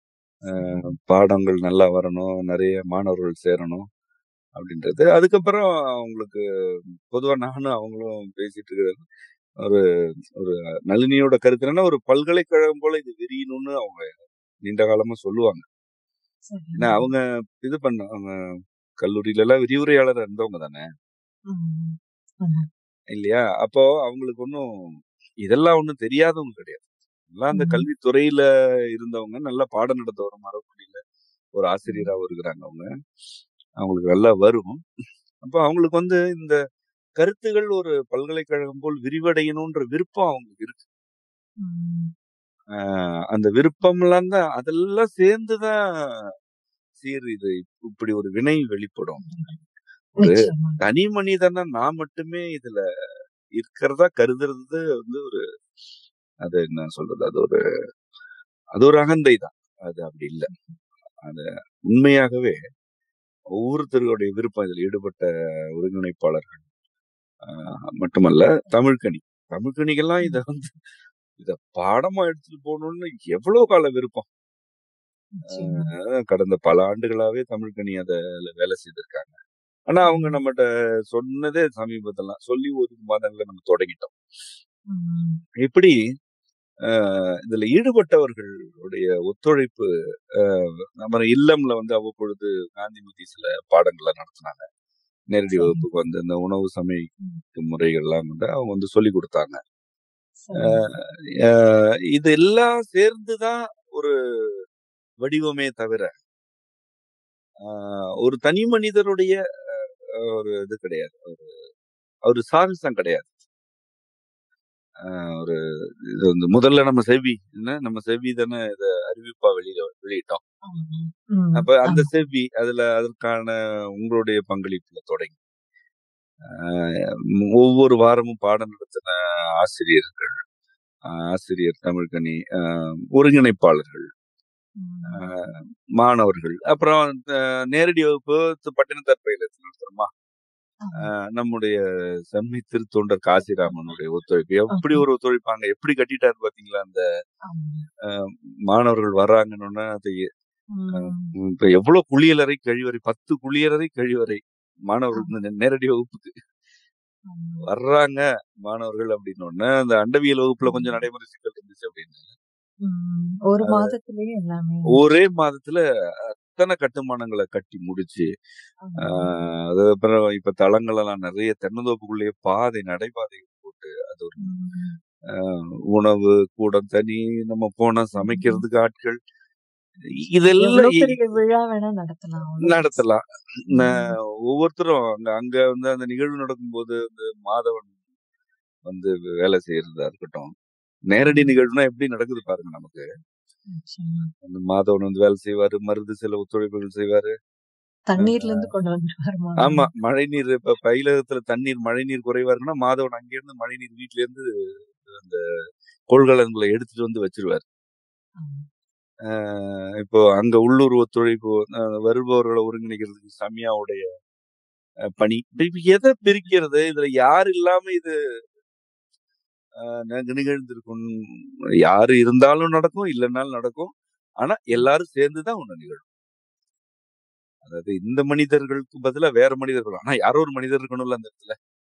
சரி பாடங்கள் நல்லா வரணும் நிறைய மாணவர்கள் சேரணும் அப்படின்றது அதுக்கப்புறம் அவங்களுக்கு பொதுவா நானும் அவங்களும் பேசிட்டு இருக்கிறது ஒரு ஒரு நளினியோட கருத்து என்னன்னா ஒரு பல்கலைக்கழகம் போல இது விரியணும்னு அவங்க நீண்ட காலமா சொல்லுவாங்க சரிங்க ஏன்னா அவங்க இது பண்ண அவங்க கல்லூரியில எல்லாம் விரிவுரையாளர் இருந்தவங்க தானே ம். ஆமா இல்லையா அப்போ அவங்களுக்கு ஒன்றும் இதெல்லாம் ஒன்றும் தெரியாதவங்க கிடையாது எல்லாம் அந்த ம். கல்வித்துறையில இருந்தவங்க நல்லா பாடம் நடத்த வர மரபுடியில ஒரு ஆசிரியராகவும் இருக்கிறாங்க அவங்க அவங்களுக்கு நல்லா வரும் அப்போ அவங்களுக்கு வந்து இந்த கருத்துகள் ஒரு பல்கலைக்கழகம் போல் விரிவடையணும்ன்ற விருப்பம் அவங்களுக்கு இருக்கு ம். ஆஹ் அந்த விருப்பம்லாம் தான் அதெல்லாம் சேர்ந்துதான் சீர் இது இப்படி ஒரு வினை வெளிப்படும் ஒரு நிச்சயமா தனி மனிதனா நான் மட்டுமே இதுல இருக்கிறதா கருதுறது வந்து ஒரு அது என்ன சொல்றது அது ஒரு அது ஒரு அகந்தை தான் அது அப்படி இல்லை அது உண்மையாகவே ஒவ்வொருத்தருடைய விருப்பம் இதில் ஈடுபட்ட ஒருங்கிணைப்பாளர்கள் ஆஹ் மட்டுமல்ல தமிழ்கனி தமிழ்கனிக்கெல்லாம் இத வந்து இத பாடமா எடுத்துட்டு போகணும்னு எவ்வளவு கால விருப்பம் நிச்சயமா ஆஹ் கடந்த பல ஆண்டுகளாவே தமிழ்கனி அத வேலை செய்திருக்காங்க ஆனா அவங்க ம். நம்மகிட்ட சொன்னதே சமீபத்துல சொல்லி ஒரு மாதங்கள்ல நம்ம தொடங்கிட்டோம் ம். இப்படி ஆஹ் இதுல ஈடுபட்டவர்களுடைய ஒத்துழைப்பு ஆஹ் நம்ம இல்லம்ல வந்து அவ்வப்பொழுது காந்திமதி சில பாடங்களை நடத்தினாங்க நேரடி சரி வகுப்புக்கு வந்து இந்த உணவு சமைக்கும் முறைகள்லாம் வந்து அவங்க வந்து சொல்லி கொடுத்தாங்க சரி ஆஹ் இது எல்லாம் சேர்ந்துதான் ஒரு வடிவமே தவிர ஆஹ் ஒரு தனி மனிதருடைய ஆஹ் ஒரு இது கிடையாது ஒரு ஒரு சாகசம் கிடையாது ஆஹ் ஒரு இது வந்து முதல்ல நம்ம செவி என்ன நம்ம செவி தானே இத அறிவிப்பா வெளியில வெளியிட்டோம் ஆமா. ம். அப்ப அந்த ஆமா செவி அதுல அதற்கான உங்களுடைய பங்களிப்புல தொடங்கி ஆஹ் ஒவ்வொரு வாரமும் பாடம் நடத்தின ஆசிரியர்கள் ஆஹ் ஆசிரியர் தமிழ்கனி ஆஹ் ஒருங்கிணைப்பாளர்கள் ம். ஆஹ் மாணவர்கள் அப்புறம் ஆஹ் நேரடி வகுப்பு து- பட்டினத்தார் பயிலத்தில் நடத்துறோமா ஆமா ஆஹ் நம்முடைய செம்மை திருத்தொண்டர் காசிராமனுடைய ஒத்துழைப்பு எப்படி ஆமா ஒரு ஒத்துழைப்பாங்க எப்படி கட்டிட்டாரு பாத்தீங்களா அந்த ஆமா மாணவர்கள் வர்றாங்கன்னு அது எ- ஆஹ் ம். இப்ப எவ்வளவு குளியலறை கழிவறை பத்து குளியலறை கழிவறை மாணவர்கள் ஆமா இந்த நே- நேரடி வகுப்புக்கு ஆமா வர்றாங்க மாணவர்கள் அப்படின்னு அந்த அண்டவியல் வகுப்புல கொஞ்சம் ம். நடைமுறை சிக்கல் இருந்துச்சு அப்படின்னு ம். ஒரு மாதத்திலேயே எல்லாமே ஒரே மாதத்துல அத்தனை கட்டுமானங்களை கட்டி முடிச்சு ஆமா ஆஹ் அதுக்கப்புறம் இப்ப தளங்கள் எல்லாம் நிறைய தென்னந்தோப்புக்குள்ளேயே பாதை நடைபாதை போட்டு அது ஒரு ம். ஆஹ் உணவு கூடம் தனி நம்ம போனா ம். சமைக்கிறதுக்கு ஆட்கள் இதெல்லாம் எவ்வளவு இ- பெரிய விழா வேணா நடத்தலாம் அவ்வளவு பெருசு நடத்தலாம் ம். ந- ஒவ்வொருத்தரும் அங்க அங்க வந்து அந்த நிகழ்வு நடக்கும்போது அந்த மாதவன் வந்து வேலை செய்யறதா இருக்கட்டும் நேரடி ம். நிகழ்வுனா எப்படி நடக்குது பாருங்க நமக்கு நிச்சயமா அந்த மாதவன் வந்து வேலை செய்வாரு மருது சில ஒத்துழைப்புகள் செய்வாரு தண்ணீர்ல இருந்து கொண்டு வந்துருவாரு ஆமா மாதவன் மழை நீர் இப்ப பயிலகத்துல தண்ணீர் மழை நீர் குறைவா இருக்குன்னா மாதவன் அங்க இருந்து மழை நீர் வீட்ல இருந்து அந்த கொள்கலன்களை எடுத்துட்டு வந்து வச்சிருவாரு ஆமா ஆஹ் இப்போ அங்க உள்ளூர் ஒத்துழைப்பு அஹ் வருபவர்களை ஒருங்கிணைக்கிறதுக்கு சமியாவுடைய அஹ், பணி இப்ப இப்ப எதை பிரிக்கிறது இதுல யார் இல்லாம இது ஆஹ், நி- நிகழ்ந்திருக்கும் யாரு இருந்தாலும் நடக்கும் இல்லைன்னாலும் நடக்கும் ஆனா எல்லாரும் சேர்ந்துதான் ஒண்ணு நிகழும் அதாவது இந்த மனிதர்களுக்கு பதிலா வேற மனிதர்கள் ஆனா யாரோ ஒரு மனிதர் இருக்கணும்ல அந்த இடத்துல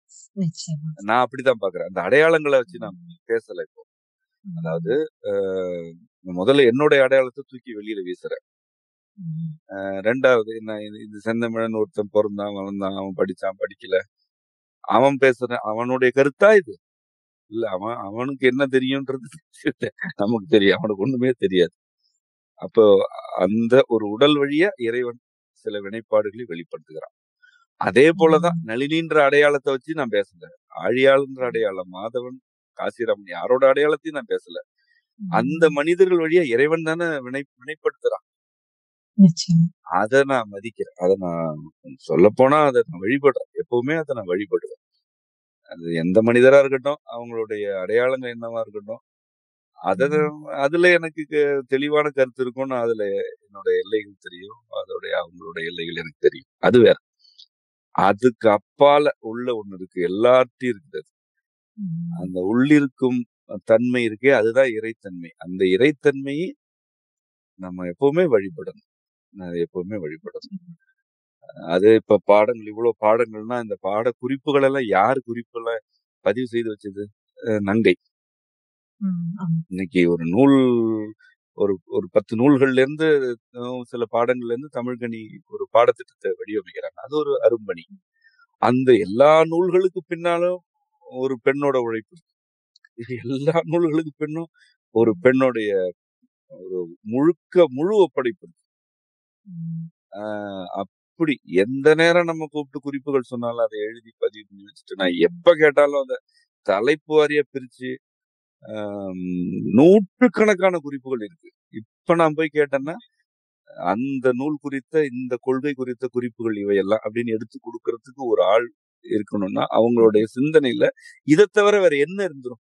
நிச்சயமா நான் அப்படிதான் பாக்குறேன் அந்த அடையாளங்களை வச்சு நான் ம், பேசல இப்போ ம், அதாவது அஹ், முதல்ல என்னுடைய அடையாளத்தை தூக்கி வெளியில வீசுறேன் ம், அஹ், ரெண்டாவது என்ன இது இது செந்தமிழன் ஒருத்தன் பிறந்தான் வளர்ந்தான் அவன் படிச்சான் படிக்கல அவன் பேசுறான் அவனுடைய கருத்தா இது இல்ல அவன் அவனுக்கு என்ன தெரியும்ன்றது நமக்கு தெரியும் அவனுக்கு ஒண்ணுமே தெரியாது அப்போ அந்த ஒரு உடல் வழியா இறைவன் சில வினைப்பாடுகளை வெளிப்படுத்துகிறான் அதே போலதான் ம், நளினின்ற அடையாளத்தை வச்சு நான் பேசல ஆழியாளுன்ற அடையாளம் மாதவன் காசிராமன் யாரோட அடையாளத்தையும் நான் பேசல அந்த ம், மனிதர்கள் வழியா இறைவன் தானே வினை வினைப்படுத்துறான் நிச்சயமா அதை நான் மதிக்கிறேன் அதை நான் சொல்ல போனா அதை நான் வழிபடுறேன் எப்பவுமே அதை நான் வழிபடுவேன் அது எந்த மனிதரா இருக்கட்டும் அவங்களுடைய அடையாளங்கள் என்னவா இருக்கட்டும் அத ம், அதுல எனக்கு க- தெளிவான கருத்து இருக்கும் நான் அதுல என்னோட எல்லைகள் தெரியும் அதோடைய அவங்களோட எல்லைகள் எனக்கு தெரியும் அது வேற அதுக்கு அப்பால உள்ள ஒண்ணு இருக்கு எல்லாத்தையும் இருக்குது அது. ம், அந்த உள்ளிருக்கும் தன்மை இருக்கே அதுதான் இறைத்தன்மை அந்த இறைத்தன்மையை நம்ம எப்பவுமே வழிபடணும் நான் எப்பவுமே வழிபடணும் அது இப்ப பாடங்கள் இவ்வளவு பாடங்கள்னா இந்த பாட குறிப்புகள் எல்லாம் யார் குறிப்புகளை பதிவு செய்து வச்சது அஹ் நங்கை ம், ஆமா. இன்னைக்கு ஒரு நூல் ஒரு ஒரு பத்து நூல்கள்ல இருந்து அஹ், சில பாடங்கள்ல இருந்து தமிழ்கனி ஒரு பாடத்திட்டத்தை வடிவமைக்கிறாங்க அது ஒரு அரும்பணி அந்த எல்லா நூல்களுக்கு பின்னாலும் ஒரு பெண்ணோட உழைப்பு இருக்கு. இது எல்லா நூல்களுக்கு பின்னும் ஒரு பெண்ணுடைய ஒரு முழுக்க முழு ஒப்படைப்பு இருக்கு. ம், ஆஹ் அப்படி எந்த நேரம் நம்ம கூப்பிட்டு குறிப்புகள் சொன்னாலும் அதை எழுதி பதிவு பண்ணி வச்சுட்டு நான் எப்ப கேட்டாலும் அந்த தலைப்பு வாரியா பிரிச்சு ஆஹ் நூற்றுக்கணக்கான குறிப்புகள் இருக்கு இப்ப நான் போய் கேட்டேன்னா அந்த நூல் குறித்த இந்த கொள்கை குறித்த குறிப்புகள் இவையெல்லாம் அப்படின்னு எடுத்து கொடுக்கறதுக்கு ஒரு ஆள் இருக்கணும்னா அவங்களுடைய சிந்தனையில இதை தவிர வேற என்ன இருந்துரும்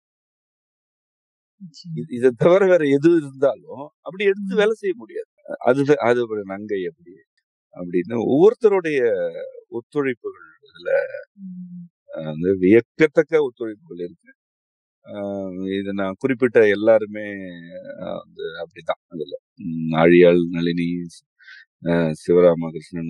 நிச்சயமா. இது- இதை தவிர வேற எது இருந்தாலும் அப்படி எடுத்து ம், வேலை செய்ய முடியாது அது அது ஒரு நங்கை அப்படி அப்படின்னு ஒவ்வொருத்தருடைய ஒத்துழைப்புகள் இதுல ம், வந்து வியக்கத்தக்க ஒத்துழைப்புகள் இருக்கு ஆஹ் இது நான் குறிப்பிட்ட எல்லாருமே ஆஹ் வந்து அப்படிதான் அதுல உம் ஆழியாள் நளினி ஆஹ் சிவராமகிருஷ்ணன்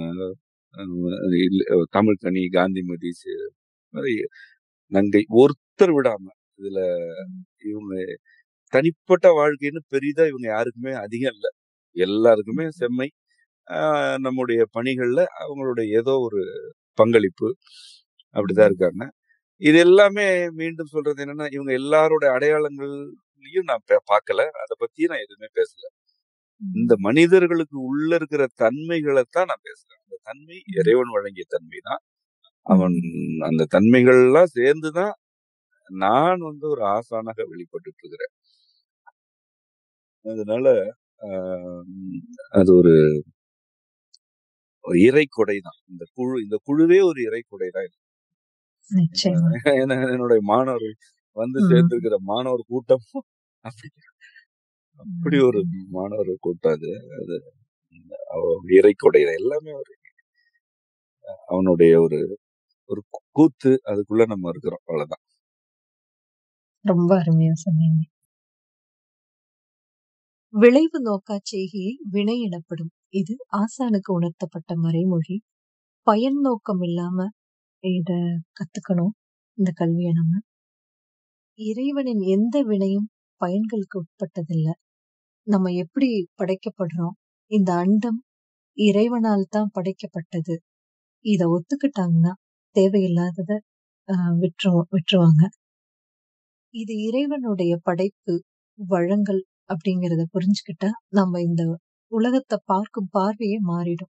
ஆஹ் இல்ல- தமிழ்கனி காந்திமதி சி- மாதிரி நங்கை ஒருத்தர் விடாம இதுல ம், இவங்க தனிப்பட்ட வாழ்க்கைன்னு பெரிதா இவங்க யாருக்குமே அதிகம் இல்ல எல்லாருக்குமே ம், செம்மை ஆஹ் நம்முடைய பணிகள்ல அவங்களுடைய ஏதோ ஒரு பங்களிப்பு அப்படிதான் ம், இருக்காங்க இது எல்லாமே மீண்டும் சொல்றது என்னன்னா இவங்க எல்லாரோட அடையாளங்களையும் நான் பா- பார்க்கல அதை பத்தி நான் எதுவுமே பேசல இந்த ம், மனிதர்களுக்கு உள்ள இருக்கிற தன்மைகளை தான் நான் பேசுறேன் அந்த தன்மை ம், இறைவன் வழங்கிய தன்மை தான் அவன் ம், அந்த தன்மைகள்லாம் சேர்ந்துதான் நான் வந்து ஒரு ஆசானாக வெளிப்பட்டுட்டு இருக்கிறேன் அதனால ஆஹ் அது ஒரு ஒரு இறை கொடை தான் இந்த குழு இந்த குழுவே ஒரு இறை கொடை தான் நிச்சயமா ஏன்னா என்னுடைய மாணவர்கள் வந்து ம், சேர்ந்திருக்கிற மாணவர் கூட்டம் அப்படி அப்படி ஒரு ம், மாணவர் கூட்டம் அது அது அவ- இறை கொடை தான். எல்லாமே ஒரு அவனுடைய ஒரு ஒரு கூத்து அதுக்குள்ள நம்ம இருக்கிறோம் அவ்வளவுதான் ரொம்ப அருமையா சொன்னீங்க விளைவு நோக்கா செய்கையை வினை எனப்படும் இது ஆசானுக்கு உணர்த்தப்பட்ட மறைமொழி பயன் நோக்கம் இல்லாம இத கத்துக்கணும் இந்த கல்வியை நம்ம இறைவனின் எந்த வினையும் பயன்களுக்கு உட்பட்டதில்ல நம்ம எப்படி படைக்கப்படுறோம் இந்த அண்டம் இறைவனால் தான் படைக்கப்பட்டது இத ஒத்துக்கிட்டாங்கன்னா தேவையில்லாதத ஆஹ் விட்டுரு விட்டுருவாங்க இது இறைவனுடைய படைப்பு வழங்கல் அப்படிங்கறத புரிஞ்சுக்கிட்டா நம்ம இந்த உலகத்தை பார்க்கும் பார்வையே மாறிடும்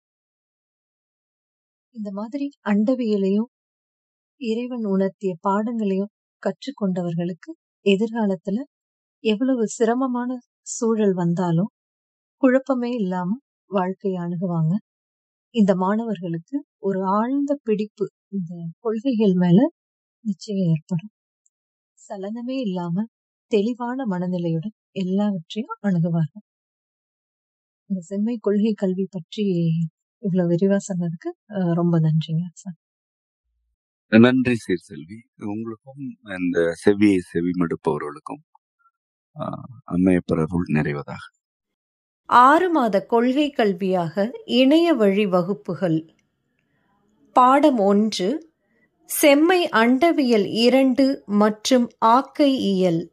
இந்த மாதிரி அண்டவியலையும் இறைவன் உணர்த்திய பாடங்களையும் கற்றுக்கொண்டவர்களுக்கு எதிர்காலத்துல எவ்வளவு சிரமமான சூழல் வந்தாலும் குழப்பமே இல்லாம வாழ்க்கையை அணுகுவாங்க இந்த மாணவர்களுக்கு ஒரு ஆழ்ந்த பிடிப்பு இந்த கொள்கைகள் மேல நிச்சயம் ஏற்படும் சலனமே இல்லாம தெளிவான மனநிலையுடன் எல்லாவற்றையும் அணுகுவார்கள் இந்த செம்மை கொள்கை கல்வி பற்றி இவ்வளவு விரிவா சொன்னதுக்கு அஹ், ரொம்ப நன்றிங்க சார் நன்றி சீர் செல்வி உங்களுக்கும் இந்த செவியை செவிமடுப்பவர்களுக்கும் ஆஹ் அம்மையப்பர் அருள் நிறைவதாக ஆறு மாத கொள்கை கல்வியாக இணைய வழி வகுப்புகள் பாடம் ஒன்று செம்மை அண்டவியல் இரண்டு மற்றும் ஆக்கை இயல்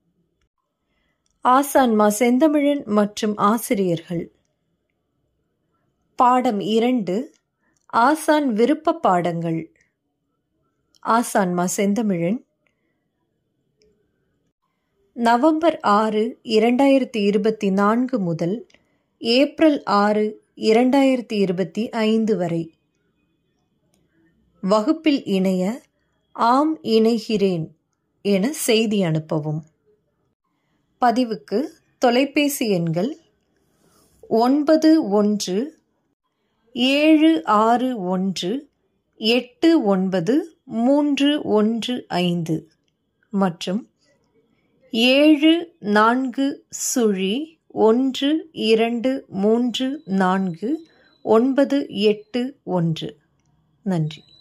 ஆசான் மா செந்தமிழன் மற்றும் ஆசிரியர்கள் பாடம் இரண்டு ஆசான் விருப்ப பாடங்கள் ஆசான் மா செந்தமிழன் நவம்பர் ஆறு இரண்டாயிரத்தி இருபத்தி நான்கு முதல் ஏப்ரல் ஆறு இரண்டாயிரத்தி இருபத்தி ஐந்து வரை வகுப்பில் இணைய ஆம் இணைகிறேன் என செய்தி அனுப்பவும் பதிவுக்கு தொலைபேசி எண்கள் ஒன்பது ஒன்று ஏழு ஆறு ஒன்று எட்டு ஒன்பது மூன்று ஒன்று ஐந்து மற்றும் ஏழு நான்கு சுழி ஒன்று இரண்டு மூன்று நான்கு ஒன்பது எட்டு ஒன்று நன்றி